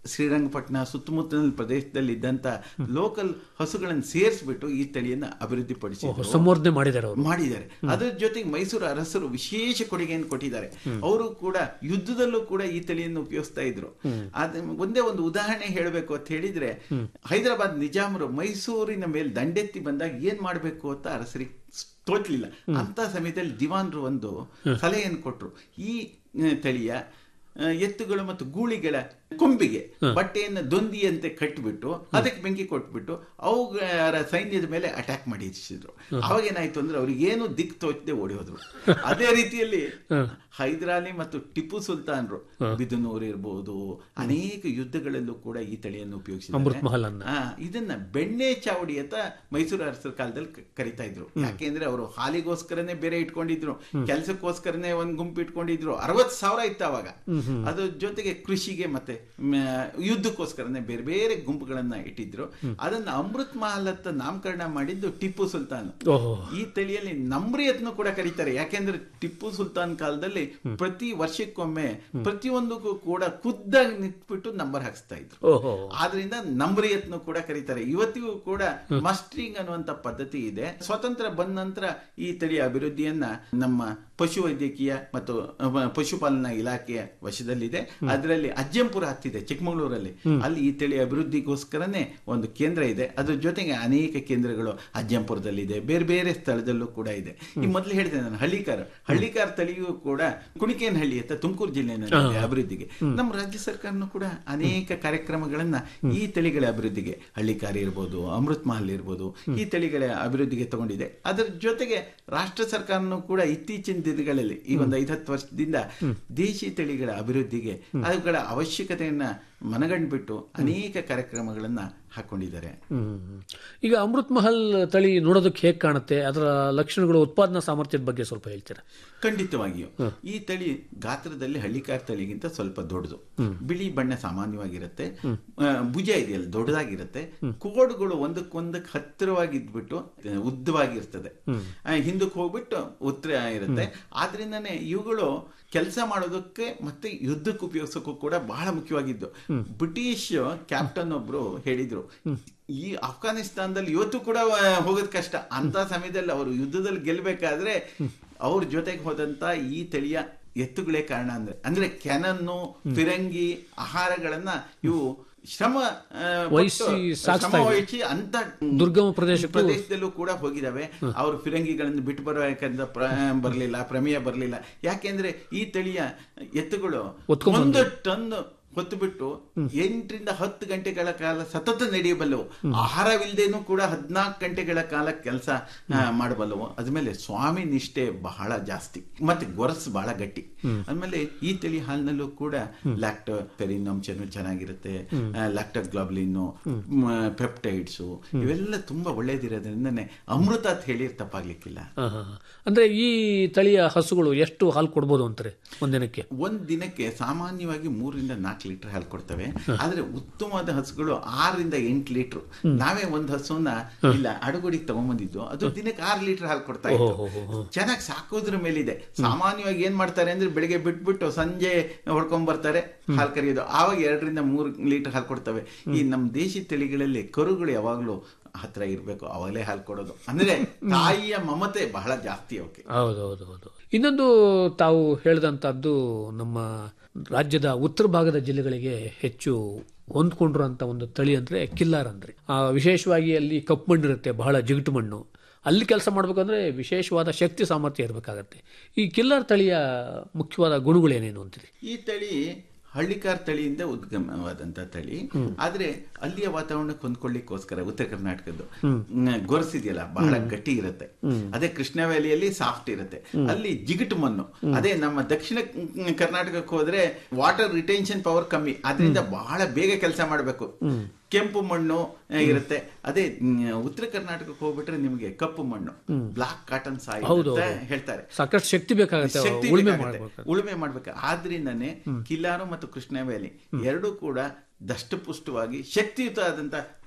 ಶ್ರೀರಂಗಪಟ್ಟಣ ಸುತ್ತಮುತ್ತಲಿನ ಪ್ರದೇಶದಲ್ಲಿ ಇದ್ದಂತ ಲೋಕಲ್ ಹಸುಗಳನ್ನು ಸೇರಿಸ್ಬಿಟ್ಟು ಈ ತಳಿಯನ್ನ ಅಭಿವೃದ್ಧಿ ಪಡಿಸಿದ್ರು ಸಂವರ್ಧನೆ ಮಾಡಿದ್ದಾರೆ ಅವರು ಮಾಡಿದ್ದಾರೆ ಅದರ ಜೊತೆಗೆ ಮೈಸೂರು ಅರಸರು ವಿಶೇಷ ಕೊಡುಗೆಯನ್ನು ಕೊಟ್ಟಿದ್ದಾರೆ ಅವರು ಕೂಡ ಯುದ್ಧದಲ್ಲೂ ಕೂಡ ಈ ತಳಿಯನ್ನು ಉಪಯೋಗಿಸ್ತಾ ಇದ್ರು ಅದ ಒಂದೇ ಒಂದು ಉದಾಹರಣೆ ಹೇಳಬೇಕು ಅಂತ ಹೇಳಿದ್ರೆ ಹೈದರಾಬಾದ್ ನಿಜಾಮರು ಮೈಸೂರಿನ ಮೇಲೆ ದಂಡೆತ್ತಿ ಬಂದಾಗ ಏನ್ ಮಾಡಬೇಕು ಅಂತ ಅರಸರಿಗೆ ತೋಚ್ಲಿಲ್ಲ ಅಂತ ಸಮಯದಲ್ಲಿ ದಿವಾನ್ರು ಒಂದು ಸಲಹೆಯನ್ನು ಕೊಟ್ರು ಈ ಆ, ತಳಿಯ ಆ, ಎತ್ತುಗಳು ಮತ್ತು ಗೂಳಿಗಳ ಕೊಂಬಿಗೆ ಬಟ್ಟೆಯನ್ನು ದೊಂದಿಯಂತೆ ಕಟ್ಟಿಬಿಟ್ಟು ಅದಕ್ಕೆ ಬೆಂಕಿ ಕೊಟ್ಬಿಟ್ಟು ಅವುಗಳ ಸೈನ್ಯದ ಮೇಲೆ ಅಟ್ಯಾಕ್ ಮಾಡಿಸಿದ್ರು ಅವಾಗ ಏನಾಯ್ತು ಅಂದ್ರೆ ಅವ್ರಿಗೆ ಏನು ದಿಕ್ ತೋಚದೆ ಓಡಿ ಹೋದ್ರು ಅದೇ ರೀತಿಯಲ್ಲಿ ಹೈದರಾಲಿ ಮತ್ತು ಟಿಪ್ಪು ಸುಲ್ತಾನ್ರು ಬಿದನೂರು ಇರ್ಬೋದು ಅನೇಕ ಯುದ್ಧಗಳಲ್ಲೂ ಕೂಡ ಈ ತಳಿಯನ್ನು ಉಪಯೋಗಿಸಿದ್ದಾರೆ ಅಮೃತ್ ಮಹಲ್ ಅನ್ನ ಆ, ಇದನ್ನ ಬೆಣ್ಣೆ ಚಾವಡಿ ಅಂತ ಮೈಸೂರು ಅರಸರ ಕಾಲದಲ್ಲಿ ಕ- ಕರಿತಾ ಇದ್ರು ಯಾಕೆಂದ್ರೆ ಅವರು ಹಾಲಿಗೋಸ್ಕರನೇ ಬೇರೆ ಇಟ್ಕೊಂಡಿದ್ರು ಕೆಲಸಕ್ಕೋಸ್ಕರನೇ ಒಂದ್ ಗುಂಪು ಇಟ್ಕೊಂಡಿದ್ರು ಅರವತ್ ಸಾವಿರ ಇತ್ತು ಅವಾಗ ಅದ್ರ ಜೊತೆಗೆ ಕೃಷಿಗೆ ಮತ್ತೆ ಮ, ಯುದ್ಧಕ್ಕೋಸ್ಕರನೇ ಬೇರೆ ಬೇರೆ ಗುಂಪುಗಳನ್ನ ಇಟ್ಟಿದ್ರು ಅದನ್ನ ಅಮೃತ್ ಮಹಲ್ ಅಂತ ನಾಮಕರಣ ಮಾಡಿದ್ದು ಟಿಪ್ಪು ಸುಲ್ತಾನ್ ಓಹೋ ಈ ತಳಿಯಲ್ಲಿ ನಮ್ರಿಯತ್ನು ಕೂಡ ಕರೀತಾರೆ ಯಾಕೆಂದ್ರೆ ಟಿಪ್ಪು ಸುಲ್ತಾನ್ ಕಾಲದಲ್ಲಿ ಪ್ರತಿ ವರ್ಷಕ್ಕೊಮ್ಮೆ ಪ್ರತಿಯೊಂದಕ್ಕೂ ಕೂಡ ಖುದ್ದಾಗಿ ನಿಂತ್ಬಿಟ್ಟು ನಂಬರ್ ಹಾಕ್ಸ್ತಾ ಇದ್ರು ಓಹೋ ಆದ್ರಿಂದ ನಂಬರಿಯತ್ನು ಕೂಡ ಕರೀತಾರೆ ಇವತ್ತಿಗೂ ಕೂಡ ಮಸ್ಟ್ರಿಂಗ್ ಅನ್ನುವಂತ ಪದ್ಧತಿ ಇದೆ ಸ್ವತಂತ್ರ ಬಂದ ನಂತರ ಈ ತಳಿಯ ಅಭಿವೃದ್ಧಿಯನ್ನ ನಮ್ಮ ಪಶು ವೈದ್ಯಕೀಯ ಮತ್ತು ಅಹ್, ಪಶುಪಾಲನಾ ಇಲಾಖೆಯ ವಶದಲ್ಲಿದೆ ಅದರಲ್ಲಿ ಅಜ್ಜಂಪುರ ಹತ್ತಿದೆ ಚಿಕ್ಕಮಗಳೂರಲ್ಲಿ ಅಲ್ಲಿ ಈ ತಳಿ ಅಭಿವೃದ್ಧಿಗೋಸ್ಕರನೇ ಒಂದು ಕೇಂದ್ರ ಇದೆ ಅದ್ರ ಜೊತೆಗೆ ಅನೇಕ ಕೇಂದ್ರಗಳು ಅಜ್ಜಂಪುರದಲ್ಲಿದೆ ಬೇರೆ ಬೇರೆ ಸ್ಥಳದಲ್ಲೂ ಕೂಡ ಇದೆ ಈ ಮೊದಲು ಹೇಳಿದೆ ನಾನು ಹಳ್ಳಿಕಾರ ಹಳ್ಳಿಕಾರ ತಳಿಯೂ ಕೂಡ ಕುಣಿಕೇನಹಳ್ಳಿ ಅಂತ ತುಮಕೂರು ಜಿಲ್ಲೆಯಲ್ಲಿ ಅಭಿವೃದ್ಧಿಗೆ ನಮ್ಮ ರಾಜ್ಯ ಸರ್ಕಾರನು ಕೂಡ ಅನೇಕ ಕಾರ್ಯಕ್ರಮಗಳನ್ನ ಈ ತಳಿಗಳ ಅಭಿವೃದ್ಧಿಗೆ ಹಳ್ಳಿಕಾರಿ ಇರ್ಬೋದು ಅಮೃತ್ ಮಹಲ್ ಇರ್ಬೋದು ಈ ತಳಿಗಳ ಅಭಿವೃದ್ಧಿಗೆ ತಗೊಂಡಿದೆ ಅದರ ಜೊತೆಗೆ ರಾಷ್ಟ್ರ ಸರ್ಕಾರನು ಕೂಡ ಇತ್ತೀಚಿನ ದಿನಗಳಲ್ಲಿ ಈ ಒಂದು ಐದತ್ತು ವರ್ಷದಿಂದ ದೇಶಿ ತಳಿಗಳ ಅಭಿವೃದ್ಧಿಗೆ ಅವುಗಳ ಅವಶ್ಯಕತೆಯನ್ನ ಮನಗಂಡ್ಬಿಟ್ಟು ಅನೇಕ ಕಾರ್ಯಕ್ರಮಗಳನ್ನ ಹಾಕೊಂಡಿದ್ದಾರೆ ಹ್ಮ್. ಈಗ ಅಮೃತ್ ಮಹಲ್ ತಳಿ ನೋಡೋದಕ್ಕೆ ಹೇಗೆ ಕಾಣುತ್ತೆ ಅದರ ಲಕ್ಷಣಗಳು ಉತ್ಪಾದನಾ ಸಾಮರ್ಥ್ಯದ ಬಗ್ಗೆ ಸ್ವಲ್ಪ ಹೇಳ್ತೀರಾ ಖಂಡಿತವಾಗಿಯೂ ಈ ತಳಿ ಗಾತ್ರದಲ್ಲಿ ಹಳ್ಳಿಕಾರ್ ತಳಿಗಿಂತ ಸ್ವಲ್ಪ ದೊಡ್ಡದು ಬಿಳಿ ಬಣ್ಣ ಸಾಮಾನ್ಯವಾಗಿರುತ್ತೆ ಆ, ಭುಜ ಇದೆಯಲ್ಲ ದೊಡ್ಡದಾಗಿರುತ್ತೆ ಕೋಡ್ಗಳು ಒಂದಕ್ಕೊಂದಕ್ಕೆ ಹತ್ತಿರವಾಗಿದ್ಬಿಟ್ಟು ಆ, ಉದ್ದವಾಗಿರ್ತದೆ ಆ, ಹಿಂದಕ್ಕೆ ಹೋಗ್ಬಿಟ್ಟು ಉತ್ತರ ಇರುತ್ತೆ ಆದ್ರಿಂದನೇ ಇವುಗಳು ಕೆಲಸ ಮಾಡೋದಕ್ಕೆ ಮತ್ತೆ ಯುದ್ಧಕ್ಕೆ ಉಪಯೋಗಿಸೋಕ್ಕೂ ಕೂಡ ಬಹಳ ಮುಖ್ಯವಾಗಿದ್ದು ಬ್ರಿಟಿಷ್ ಕ್ಯಾಪ್ಟನ್ ಒಬ್ರು ಹೇಳಿದ್ರು ಈ ಅಫ್ಘಾನಿಸ್ತಾನದಲ್ಲಿ ಇವತ್ತು ಕೂಡ ಆ, ಹೋಗೋದ್ ಕಷ್ಟ ಅಂತ ಸಮಯದಲ್ಲಿ ಅವರು ಯುದ್ಧದಲ್ಲಿ ಗೆಲ್ಬೇಕಾದ್ರೆ ಅವ್ರ ಜೊತೆಗೆ ಹೋದಂತ ಈ ತಳಿಯ ಎತ್ತುಗಳೇ ಕಾರಣ ಅಂದ್ರೆ ಅಂದ್ರೆ ಕೆನನ್ನು ಫಿರಂಗಿ ಆಹಾರಗಳನ್ನ ಇವು ಶ್ರಮ ಆ, ಪಟ್ಟು, ವಹಿಸಿ ಸಾಗಿಸ್ತಾ ಶ್ರಮ ಇವೆ. ವಹಿಸಿ ಅಂತ ದುರ್ಗಮ ಪ್ರದೇಶಕ್ಕೂ- ಪ್ರದೇಶದಲ್ಲೂ ಕೂಡ ಹೋಗಿದಾವೆ ಅವರು ಫಿರಂಗಿಗಳನ್ನು ಬಿಟ್ಟು ಬರಬೇಕಂತ ಪ್ರ ಬರಲಿಲ್ಲ ಪ್ರಮೇಯ ಬರಲಿಲ್ಲ ಯಾಕೆಂದ್ರೆ ಈ ತಳಿಯ ಎತ್ತುಗಳು ಹೊತ್ಕೊಂಡ್ ಒಂದು ಟನ್ ಹೊತ್ತು ಬಿಟ್ಟು ಎಂಟರಿಂದ ಹತ್ತು ಗಂಟೆಗಳ ಕಾಲ ಸತತ ನಡೆಯಬಲ್ಲವು ಆಹಾರವಿಲ್ಲದೇನು ಕೂಡ ಹದಿನಾಲ್ಕು ಗಂಟೆಗಳ ಕಾಲ ಕೆಲಸ ಮಾಡಬಲ್ಲವು ಅದ್ಮೇಲೆ ಸ್ವಾಮಿ ನಿಷ್ಠೆ ಬಹಳ ಜಾಸ್ತಿ ಮತ್ತೆ ಗೊರಸು ಬಹಳ ಗಟ್ಟಿ ಆದ್ಮೇಲೆ ಈ ತಳಿ ಹಾಲಿನಲ್ಲೂ ಕೂಡ ಲ್ಯಾಕ್ಟೋ ಫೆರಿನ್ ಅಂಶನು ಚೆನ್ನಾಗಿರುತ್ತೆ ಲ್ಯಾಕ್ಟೋಗ್ಲಾಬ್ಲಿನ್ ಪೆಪ್ಟೈಡ್ಸು ಇವೆಲ್ಲ ತುಂಬಾ ಒಳ್ಳೇದಿರೋದ್ರಿಂದನೇ ಅಮೃತ ಅಂತ ಹೇಳಿ ತಪ್ಪಾಗ್ಲಿಕ್ಕಿಲ್ಲ ಹಾ, ಹಾ, ಹಾ. ಅಂದ್ರೆ ಈ ತಳಿಯ ಹಸುಗಳು ಎಷ್ಟು ಹಾಲು ಕೊಡ್ಬೋದು ಅಂತಾರೆ ಒಂದಿನಕ್ಕೆ ಒಂದ್ ದಿನಕ್ಕೆ ಸಾಮಾನ್ಯವಾಗಿ ಮೂರರಿಂದ ನಾಲ್ಕು ಲೀಟರ್ ಹಾಲು ಕೊಡ್ತವೆ ಆದ್ರೆ ಉತ್ತಮವಾದ ಹಸುಗಳು ಆರರಿಂದ ಎಂಟು ಲೀಟರ್ ನಾವೇ ಒಂದ್ ಹಸುನ ಇಲ್ಲ ಅಡುಗುಡಿಗೆ ತಗೊಂಬಂದಿದ್ದು ಅದು ದಿನಕ್ಕೆ ಆರು ಲೀಟರ್ ಹಾಲು ಕೊಡ್ತಾ ಇತ್ತು ಚೆನ್ನಾಗಿ ಸಾಕೋದ್ರ ಮೇಲಿದೆ ಸಾಮಾನ್ಯವಾಗಿ ಏನ್ ಮಾಡ್ತಾರೆ ಅಂದ್ರೆ ಬೆಳಿಗ್ಗೆ ಬಿಟ್ಬಿಟ್ಟು ಸಂಜೆ ಹೊಡ್ಕೊಂಡ್ ಬರ್ತಾರೆ ಹಾಲು ಕರಿಯೋದು ಆವಾಗ ಎರಡರಿಂದ ಮೂರು ಲೀಟರ್ ಹಾಲು ಕೊಡ್ತವೆ ಈ ನಮ್ಮ ದೇಶಿ ತಳಿಗಳಲ್ಲಿ ಕರುಗಳು ಯಾವಾಗ್ಲೂ ಹತ್ರ ಇರ್ಬೇಕು ಅವಾಗಲೇ ಹಾಲು ಕೊಡೋದು ಅಂದ್ರೆ ತಾಯಿಯ ಮಮತೆ ಬಹಳ ಜಾಸ್ತಿ ಅವಕ್ಕೆ ಹೌದು ಹೌದು ಹೌದು ಇನ್ನೊಂದು ತಾವು ಹೇಳಿದಂತದ್ದು ನಮ್ಮ ರಾಜ್ಯದ ಉತ್ತರ ಭಾಗದ ಜಿಲ್ಲೆಗಳಿಗೆ ಹೆಚ್ಚು ಹೊಂದ್ಕೊಂಡಿರುವಂತ ಒಂದು ತಳಿ ಅಂದ್ರೆ ಕಿಲ್ಲಾರ್ ಅಂದ್ರೆ ಆ, ವಿಶೇಷವಾಗಿ ಅಲ್ಲಿ ಕಪ್ಪು ಮಣ್ಣು ಇರುತ್ತೆ ಬಹಳ ಜಿಗುಟು ಮಣ್ಣು ಅಲ್ಲಿ ಕೆಲಸ ಮಾಡ್ಬೇಕಂದ್ರೆ ವಿಶೇಷವಾದ ಶಕ್ತಿ ಸಾಮರ್ಥ್ಯ ಇರಬೇಕಾಗತ್ತೆ ಈ ಕಿಲ್ಲಾರ್ ತಳಿಯ ಮುಖ್ಯವಾದ ಗುಣಗಳೇನೇನು ಅಂತೀರಿ ಈ ತಳಿ ಹಳ್ಳಿಕಾರ್ ತಳಿಯಿಂದ ಉದ್ಗಮವಾದಂತ ತಳಿ ಆದ್ರೆ ಅಲ್ಲಿಯ ವಾತಾವರಣಕ್ಕೆ ಹೊಂದ್ಕೊಳ್ಳಿಕ್ಕೋಸ್ಕರ ಉತ್ತರ ಕರ್ನಾಟಕದ್ದು ಗೊರಸಿದೆಯಲ್ಲ ಬಹಳ ಗಟ್ಟಿ ಇರುತ್ತೆ ಅದೇ ಕೃಷ್ಣ ವ್ಯಾಲಿಯಲ್ಲಿ ಸಾಫ್ಟ್ ಇರುತ್ತೆ ಅಲ್ಲಿ ಜಿಗುಟು ಮಣ್ಣು ಅದೇ ನಮ್ಮ ದಕ್ಷಿಣ ಕರ್ನಾಟಕಕ್ಕೆ ಹೋದ್ರೆ ವಾಟರ್ ರಿಟೆನ್ಷನ್ ಪವರ್ ಕಮ್ಮಿ ಅದರಿಂದ ಬಹಳ ಬೇಗ ಕೆಲಸ ಮಾಡಬೇಕು ಕೆಂಪು ಮಣ್ಣು ಆ, ಇರುತ್ತೆ ಅದೇ ಮ್, ಉತ್ತರ ಕರ್ನಾಟಕಕ್ಕೆ ಹೋಗ್ಬಿಟ್ರೆ ನಿಮಗೆ ಕಪ್ಪು ಮಣ್ಣು ಬ್ಲಾಕ್ ಕಾಟನ್ ಸಾಯಿ ಹೌದು, ಅಂತ ಹೌದು. ಹೇಳ್ತಾರೆ ಸಾಕಷ್ಟು ಶಕ್ತಿ ಬೇಕಾಗತ್ತೆ ಶಕ್ತಿ ಉಳುಮೆ ಬೇಕಾಗುತ್ತೆ. ಮಾಡ್ಬೇಕು ಉಳುಮೆ ಮಾಡ್ಬೇಕು ಆದ್ರಿಂದನೇ ಕಿಲ್ಲಾರು ಮತ್ತು ಕೃಷ್ಣ ವ್ಯಾಲಿ ಎರಡೂ ಕೂಡ ದಷ್ಟಪುಷ್ಟವಾಗಿ ಶಕ್ತಿಯುತ ಆದಂತ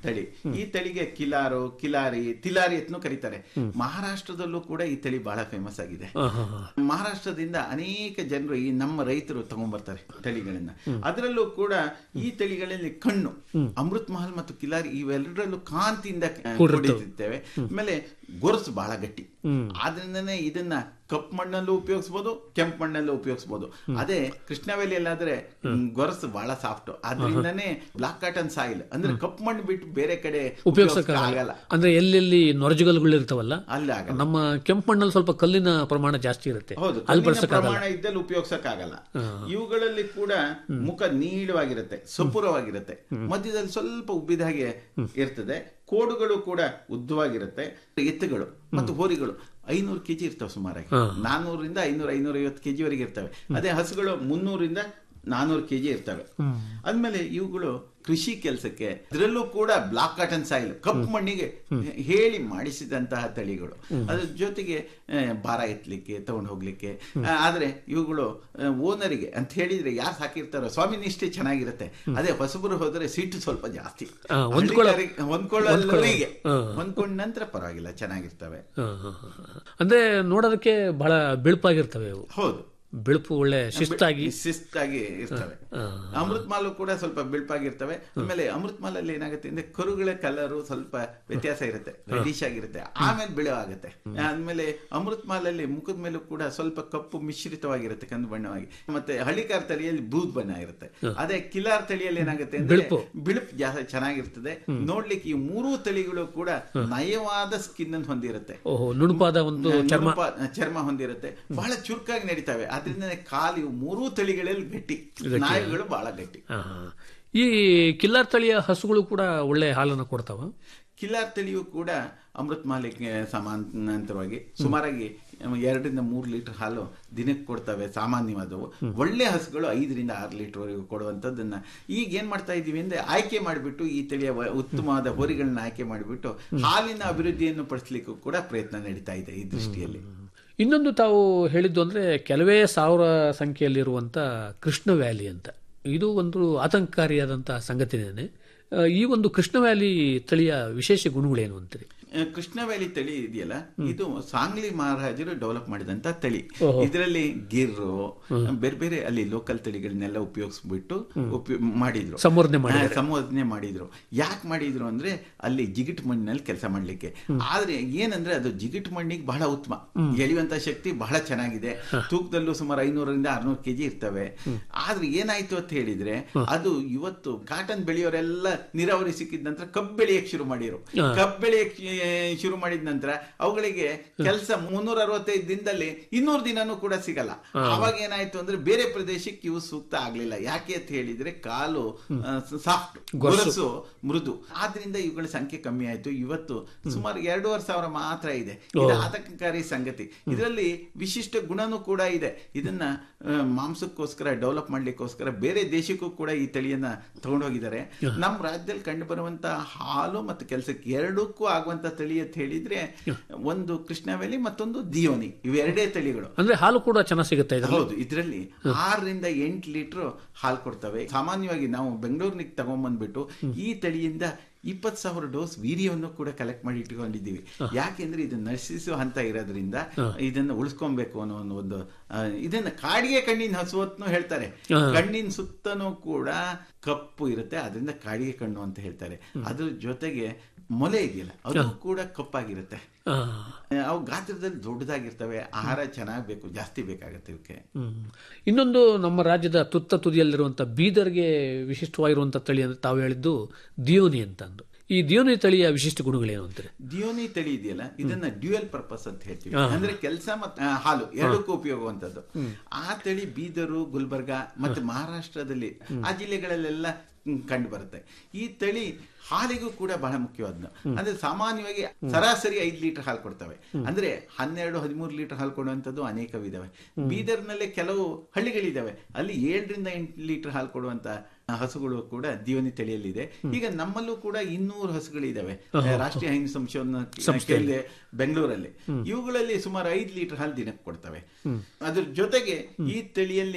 ತಳಿ ಈ ತಳಿಗೆ ಕಿಲಾರು ಕಿಲಾರಿ ತಿಲಾರಿ ಅಂತನೂ ಕರೀತಾರೆ ಮಹಾರಾಷ್ಟ್ರದಲ್ಲೂ ಕೂಡ ಈ ತಳಿ ಬಹಳ ಫೇಮಸ್ ಆಗಿದೆ ಮಹಾರಾಷ್ಟ್ರದಿಂದ ಅನೇಕ ಜನರು ಈ ನಮ್ಮ ರೈತರು ತಗೊಂಡ್ಬರ್ತಾರೆ ತಳಿಗಳನ್ನ ಅದರಲ್ಲೂ ಕೂಡ ಈ ತಳಿಗಳಲ್ಲಿ ಕಣ್ಣು ಅಮೃತ್ ಮಹಲ್ ಮತ್ತು ಕಿಲಾರಿ ಇವೆರಡರಲ್ಲೂ ಕಾಂತಿಯಿಂದ ಕೂಡಿರ್ತೇವೆ ಆಮೇಲೆ ಗೊರಸು ಬಹಳ ಗಟ್ಟಿ ಆದ್ರಿಂದನೇ ಇದನ್ನ ಕಪ್ಪು ಮಣ್ಣಲ್ಲೂ ಉಪಯೋಗಿಸಬಹುದು ಕೆಂಪು ಮಣ್ಣಲ್ಲೂ ಉಪಯೋಗಿಸಬಹುದು ಅದೇ ಕೃಷ್ಣವೇಲಿಯಲ್ಲಾದ್ರೆ ಗೊರಸು ಬಹಳ ಸಾಫ್ಟ್ ಆದ್ರಿಂದನೇ ಬ್ಲಾಕ್ ಕಾಟನ್ ಸಾಯಿಲ್ ಅಂದ್ರೆ ಕಪ್ಪು ಮಣ್ಣು ಬಿಟ್ಟು ಬೇರೆ ಕಡೆ ಉಪಯೋಗಿಸಕ್ಕೆ ಉಪಯೋಗಿಸಕ್ಕಾಗಲ್ಲ ಆಗಲ್ಲ ಅಂದ್ರೆ ಎಲ್ಲೆಲ್ಲಿ ನೊರಜುಗಲ್ಗಳು ಇರ್ತಾವಲ್ಲ ಅಲ್ಲಿ ಆಗಲ್ಲ ನಮ್ಮ ಕೆಂಪು ಮಣ್ಣಲ್ಲಿ ಸ್ವಲ್ಪ ಕಲ್ಲಿನ ಪ್ರಮಾಣ ಜಾಸ್ತಿ ಇರುತ್ತೆ ಹೌದು ಅಲ್ಲಿ ಕಲ್ಲಿನ ಬಳಸಕ್ಕಾಗಲ್ಲ ಪ್ರಮಾಣ ಇದ್ದಲ್ಲಿ ಉಪಯೋಗಿಸಕ್ಕಾಗಲ್ಲ ಇವುಗಳಲ್ಲಿ ಕೂಡ ಮುಖ ನೀಳವಾಗಿರುತ್ತೆ ಸಪುರವಾಗಿರುತ್ತೆ ಮಧ್ಯದಲ್ಲಿ ಸ್ವಲ್ಪ ಉಬ್ಬಿದ ಹಾಗೆ ಇರ್ತದೆ ಕೋಡುಗಳು ಕೂಡ ಉದ್ದವಾಗಿರುತ್ತೆ ಎತ್ತುಗಳು ಮತ್ತು ಹೋರಿಗಳು ಐನೂರು ಕೆಜಿ ಇರ್ತವೆ ಸುಮಾರಾಗಿ ನಾನೂರಿಂದ ಐನೂರ ಐನೂರ ಐವತ್ತು ಕೆಜಿ ವರೆಗೆ ಇರ್ತವೆ ಅದೇ ಹಸುಗಳು ಮುನ್ನೂರಿಂದ ನಾನೂರು ಕೆಜಿ ಇರ್ತವೆ ಆದ್ಮೇಲೆ ಇವುಗಳು ಕೃಷಿ ಕೆಲಸಕ್ಕೆ ಅದರಲ್ಲೂ ಕೂಡ ಬ್ಲಾಕ್ ಕಾಟನ್ ಸಾಯಿಲ್ ಕಪ್ಪು ಮಣ್ಣಿಗೆ ಹೇಳಿ ಮಾಡಿಸಿದಂತಹ ತಳಿಗಳು ಅದ್ರ ಜೊತೆಗೆ ಆ, ಭಾರ ಎತ್ತಲಿಕ್ಕೆ ತಗೊಂಡು ಹೋಗ್ಲಿಕ್ಕೆ ಆ, ಆದ್ರೆ ಇವುಗಳು ಓನರಿಗೆ ಅಂತ ಹೇಳಿದ್ರೆ ಯಾರು ಸಾಕಿರ್ತಾರೋ ಸ್ವಾಮಿ ನಿಷ್ಠೆ ಚೆನ್ನಾಗಿರುತ್ತೆ ಅದೇ ಹೊಸಬರು ಹೋದ್ರೆ ಸಿಟ್ಟು ಸ್ವಲ್ಪ ಜಾಸ್ತಿ ಆ, ಹೊಂದ್ಕೊಳ್ಳೋ- ಹಳ್ಳಿಗಾರಿಗೆ ಹೊಂದ್ಕೊಳ್ಳೋರಿಗೆ ಹೊಂದ್ಕೊಂಡ ನಂತರ ಪರವಾಗಿಲ್ಲ ಚೆನ್ನಾಗಿರ್ತವೆ ಹ, ಹ, ಹ, ಹ. ಅಂದ್ರೆ ನೋಡೋದಕ್ಕೆ ಬಹಳ ಬಿಳುಪಾಗಿರ್ತವೆ ಅವು ಹೌದು ಬಿಳುಪು ಒಳ್ಳೆ ಶಿಸ್ತಾಗಿ ಶಿಸ್ತಾಗಿ ಇರ್ತವೆ ಅಮೃತ್ ಮಾಲು ಕೂಡ ಸ್ವಲ್ಪ ಬಿಳ್ಪಾಗಿರ್ತವೆ ಆಮೇಲೆ ಅಮೃತ್ ಮಾಲಲ್ಲಿ ಏನಾಗುತ್ತೆ ಅಂದ್ರೆ ಕರುಗಳ ಕಲರು ಸ್ವಲ್ಪ ವ್ಯತ್ಯಾಸ ಇರುತ್ತೆ ರೆಡಿಶ್ ಆಗಿರುತ್ತೆ ಆಮೇಲೆ ಬಿಳಿ ಆಗುತ್ತೆ ಆದ್ಮೇಲೆ ಅಮೃತ್ ಮಾಲಲ್ಲಿ ಮುಖದ ಮೇಲೂ ಕೂಡ ಸ್ವಲ್ಪ ಕಪ್ಪು ಮಿಶ್ರಿತವಾಗಿರುತ್ತೆ ಕಂದು ಬಣ್ಣವಾಗಿ ಮತ್ತೆ ಹಳ್ಳಿಕಾರ್ ತಳಿಯಲ್ಲಿ ಬೂದ್ ಬಣ್ಣ ಇರುತ್ತೆ ಅದೇ ಕಿಲಾರ್ ತಳಿಯಲ್ಲಿ ಏನಾಗುತ್ತೆ ಅಂದ್ರೆ ಬಿಳುಪು. ಬಿಳುಪು ಜಾಸ್ತಿ ಚೆನ್ನಾಗಿರ್ತದೆ ನೋಡ್ಲಿಕ್ಕೆ ಈ ಮೂರೂ ತಳಿಗಳು ಕೂಡ ನಯವಾದ ಸ್ಕಿನ್ ಅನ್ನು ಹೊಂದಿರುತ್ತೆ ಓಹೋ ನುಣುಪಾದ ಒಂದು ಚರ್ಮ ನುಣುಪ- ಚರ್ಮ ಹೊಂದಿರುತ್ತೆ ಬಹಳ ಚುರುಕಾಗಿ ನಡೀತವೆ ಅದರಿಂದ ಕಾಲು ಇವು ಮೂರೂ ತಳಿಗಳಲ್ಲಿ ಗಟ್ಟಿ ನಾಯಿಗಳು ಬಹಳ ಗಟ್ಟಿ ಹ, ಹ. ಈ ಕಿಲ್ಲಾರ್ ತಳಿಯ ಹಸುಗಳು ಕೂಡ ಒಳ್ಳೆ ಹಾಲನ್ನು ಕೊಡ್ತಾವ ಕಿಲಾರ್ ತಳಿಯು ಕೂಡ ಅಮೃತ್ ಮಾಲಿಗೆ ಸಮಾನಾಂತರವಾಗಿ ಸುಮಾರಾಗಿ ಎರಡರಿಂದ ಮೂರು ಲೀಟರ್ ಹಾಲು ದಿನಕ್ಕೆ ಕೊಡ್ತವೆ ಸಾಮಾನ್ಯವಾದವು ಒಳ್ಳೆ ಹಸುಗಳು ಐದರಿಂದ ಆರು ಲೀಟರ್ ವರೆಗೂ ಕೊಡುವಂಥದ್ದನ್ನ ಈಗ ಏನ್ ಮಾಡ್ತಾ ಇದೀವಿ ಅಂದ್ರೆ ಆಯ್ಕೆ ಮಾಡಿಬಿಟ್ಟು ಈ ತಳಿಯ ವ- ಉತ್ತಮವಾದ ಹೋರಿಗಳನ್ನ ಆಯ್ಕೆ ಮಾಡಿಬಿಟ್ಟು ಹಾಲಿನ ಅಭಿವೃದ್ಧಿಯನ್ನು ಪಡಿಸ್ಲಿಕ್ಕೂ ಕೂಡ ಪ್ರಯತ್ನ ನಡೀತಾ ಇದೆ ಈ ದೃಷ್ಟಿಯಲ್ಲಿ ಇನ್ನೊಂದು ತಾವು ಹೇಳಿದ್ದು ಅಂದ್ರೆ ಕೆಲವೇ ಸಾವಿರ ಸಂಖ್ಯೆಯಲ್ಲಿರುವಂತ ಕೃಷ್ಣ ವ್ಯಾಲಿ ಅಂತ ಇದು ಒಂದು ಆತಂಕಕಾರಿಯಾದಂಥ ಸಂಗತಿನೇ ಆ, ಈ ಒಂದು ಕೃಷ್ಣ ವ್ಯಾಲಿ ತಳಿಯ ವಿಶೇಷ ಗುಣಗಳೇನು ಅಂತೀರಿ ಆ, ಕೃಷ್ಣ ವ್ಯಾಲಿ ತಳಿ ಇದೆಯಲ್ಲ ಇದು ಸಾಂಗ್ಲಿ ಮಹಾರಾಜರು ಡೆವಲಪ್ ಮಾಡಿದಂತ ತಳಿ ಇದರಲ್ಲಿ ಗಿರ್ರು ಬೇರೆ ಬೇರೆ ಅಲ್ಲಿ ಲೋಕಲ್ ತಳಿಗಳನ್ನೆಲ್ಲ ಉಪಯೋಗಿಸ್ಬಿಟ್ಟು ಉಪಯೋ- ಮಾಡಿದ್ರು ಸಂವರ್ಧನೆ ಮಾಡಿ ಆ, ಸಂವರ್ಧನೆ ಮಾಡಿದ್ರು ಯಾಕೆ ಮಾಡಿದ್ರು ಅಂದ್ರೆ ಅಲ್ಲಿ ಜಿಗಿಟ್ ಮಣ್ಣಿನಲ್ಲಿ ಕೆಲಸ ಮಾಡ್ಲಿಕ್ಕೆ ಆದ್ರೆ ಏನಂದ್ರೆ ಅದು ಜಿಗಿಟ್ ಮಣ್ಣಿಗೆ ಬಹಳ ಉತ್ತಮ ಎಳೆಯುವಂತ ಶಕ್ತಿ ಬಹಳ ಚೆನ್ನಾಗಿದೆ ತೂಕದಲ್ಲೂ ಸುಮಾರು ಐನೂರರಿಂದ ಆರ್ನೂರು ಕೆಜಿ ಇರ್ತವೆ ಆದ್ರೆ ಏನಾಯ್ತು ಅಂತ ಹೇಳಿದ್ರೆ ಅದು ಇವತ್ತು ಕಾಟನ್ ಬೆಳೆಯೋರೆಲ್ಲ ನೀರಾವರಿ ಸಿಕ್ಕಿದ ನಂತರ ಕಬ್ಬು ಬೆಳೆಯಕ್ಕೆ ಶುರು ಮಾಡಿರು ಕಬ್ಬು ಬೆಳೆಯಕ್ಕೆ ಆ, ಶುರು ಮಾಡಿದ ನಂತರ ಅವುಗಳಿಗೆ ಕೆಲಸ ಮುನ್ನೂರ ಅರವತ್ತೈದು ದಿನದಲ್ಲಿ ಇನ್ನೂರು ದಿನನೂ ಕೂಡ ಸಿಗಲ್ಲ ಅವಾಗ ಏನಾಯ್ತು ಅಂದ್ರೆ ಬೇರೆ ಪ್ರದೇಶಕ್ಕೆ ಇವು ಸೂಕ್ತ ಆಗ್ಲಿಲ್ಲ ಯಾಕೆ ಅಂತ ಹೇಳಿದ್ರೆ ಕಾಲು ಸಾಫ್ಟ್ ಗೊರಸು ಮೃದು ಆದ್ರಿಂದ ಇವುಗಳ ಸಂಖ್ಯೆ ಕಮ್ಮಿ ಆಯ್ತು ಇವತ್ತು ಸುಮಾರು ಎರಡೂವರೆ ಸಾವಿರ ಮಾತ್ರ ಇದೆ ಇದು ಆತಂಕಕಾರಿ ಸಂಗತಿ ಇದರಲ್ಲಿ ವಿಶಿಷ್ಟ ಗುಣನೂ ಕೂಡ ಇದೆ ಇದನ್ನ ಆ, ಮಾಂಸಕ್ಕೋಸ್ಕರ ಡೆವಲಪ್ ಮಾಡ್ಲಿಕ್ಕೋಸ್ಕರ ಬೇರೆ ದೇಶಕ್ಕೂ ಕೂಡ ಈ ತಳಿಯನ್ನ ತಗೊಂಡೋಗಿದ್ದಾರೆ ನಮ್ಮ ರಾಜ್ಯದಲ್ಲಿ ಕಂಡು ಬರುವಂತ ಹಾಲು ಮತ್ತು ಕೆಲಸಕ್ಕೆ ಎರಡಕ್ಕೂ ಆಗುವಂತ ತಳಿ ಅಂತ ಹೇಳಿದ್ರೆ ಒಂದು ಕೃಷ್ಣವೇಲಿ ಮತ್ತೊಂದು ದಿಯೋನಿ ಇವೆರಡೇ ತಳಿಗಳು ಅಂದ್ರೆ ಹಾಲು ಕೂಡ ಚೆನ್ನಾಗಿ ಸಿಗುತ್ತೆ ಇದರಲ್ಲಿ ಹೌದು ಇದರಲ್ಲಿ ಆರರಿಂದ ಎಂಟು ಲೀಟರ್ ಹಾಲು ಕೊಡ್ತವೆ ಸಾಮಾನ್ಯವಾಗಿ ನಾವು ಬೆಂಗಳೂರಿನಿಗೆ ತಗೊಂಡ್ಬಂದ್ಬಿಟ್ಟು ಈ ತಳಿಯಿಂದ ಇಪ್ಪತ್ತು ಸಾವಿರ ಡೋಸ್ ವೀರ್ಯವನ್ನು ಕೂಡ ಕಲೆಕ್ಟ್ ಮಾಡಿ ಇಟ್ಕೊಂಡಿದ್ದೀವಿ ಯಾಕೆಂದ್ರೆ ಇದು ನಶಿಸುವ ಹಂತ ಇರೋದ್ರಿಂದ ಇದನ್ನ ಉಳಿಸ್ಕೊಬೇಕು ಅನ್ನೋ ಒಂದು- ಒಂದು ಆ, ಇದನ್ನ ಕಾಡಿಗೆ ಕಣ್ಣಿನ ಹಸು ಅಂತನೂ ಹೇಳ್ತಾರೆ ಕಣ್ಣಿನ ಸುತ್ತನೂ ಕೂಡ ಕಪ್ಪು ಇರುತ್ತೆ ಅದರಿಂದ ಕಾಡಿಗೆ ಕಣ್ಣು ಅಂತ ಹೇಳ್ತಾರೆ ಅದ್ರ ಜೊತೆಗೆ ಮೊಲೆ ಇದೆಯಲ್ಲ ಅದು ಕೂಡ ಕಪ್ಪಾಗಿರುತ್ತೆ ಆ, ಅವು ಗಾತ್ರದಲ್ಲಿ ದೊಡ್ಡದಾಗಿರ್ತವೆ ಆಹಾರ ಚೆನ್ನಾಗಿ ಬೇಕು ಜಾಸ್ತಿ ಬೇಕಾಗುತ್ತೆ ಇವಕ್ಕೆ ಹ್ಮ್. ಇನ್ನೊಂದು ನಮ್ಮ ರಾಜ್ಯದ ತುತ್ತ ತುದಿಯಲ್ಲಿರುವಂತ ಬೀದರ್ಗೆ ವಿಶಿಷ್ಟವಾಗಿರುವಂತ ತಳಿ ಅಂತ ತಾವು ಹೇಳಿದ್ದು ದಿಯೋನಿ ಅಂತ ಅಂದು ಈ ದಿಯೋನಿ ತಳಿಯ ವಿಶಿಷ್ಟ ಗುಣಗಳೇನು ಅಂತಾರೆ ದಿಯೋನಿ ತಳಿ ಇದೆಯಲ್ಲ ಇದನ್ನ ಡ್ಯೂಯಲ್ ಪರ್ಪಸ್ ಅಂತ ಹೇಳ್ತೀವಿ ಅಂದ್ರೆ ಕೆಲಸ ಮತ್ತು ಆ, ಹಾಲು ಎರಡಕ್ಕೂ ಉಪಯೋಗವಂತದ್ದು ಆ ತಳಿ ಬೀದರು ಗುಲ್ಬರ್ಗ ಮತ್ತೆ ಮಹಾರಾಷ್ಟ್ರದಲ್ಲಿ ಆ ಜಿಲ್ಲೆಗಳಲ್ಲೆಲ್ಲ ಹ್ಮ್, ಕಂಡು ಬರುತ್ತೆ ಈ ತಳಿ ಹಾಲಿಗೂ ಕೂಡ ಬಹಳ ಮುಖ್ಯವಾದ ಅಂದ್ರೆ ಸಾಮಾನ್ಯವಾಗಿ ಸರಾಸರಿ ಐದು ಲೀಟರ್ ಹಾಲು ಕೊಡ್ತವೆ ಅಂದ್ರೆ ಹನ್ನೆರಡು ಹದಿಮೂರು ಲೀಟರ್ ಹಾಲು ಕೊಡುವಂತದ್ದು ಅನೇಕವಿದಾವೆ ಬೀದರ್ನಲ್ಲೇ ಕೆಲವು ಹಳ್ಳಿಗಳಿದಾವೆ ಅಲ್ಲಿ ಏಳರಿಂದ ಎಂಟು ಲೀಟರ್ ಹಾಲು ಕೊಡುವಂತ ಹಸುಗಳು ಕೂಡ ದಿಯೋನಿ ತಳಿಯಲ್ಲಿದೆ ಈಗ ನಮ್ಮಲ್ಲೂ ಕೂಡ ಇನ್ನೂರು ಹಸುಗಳಿದಾವೆ ರಾಷ್ಟ್ರೀಯ ಹೈನು ಸಂಶೋಧನಾ ಕೇಂದ್ರ ಬೆಂಗಳೂರಲ್ಲಿ ಇವುಗಳಲ್ಲಿ ಸುಮಾರು ಐದು ಲೀಟರ್ ಹಾಲು ದಿನಕ್ಕೆ ಕೊಡ್ತವೆ ಅದ್ರ ಜೊತೆಗೆ ಈ ತಳಿಯಲ್ಲಿ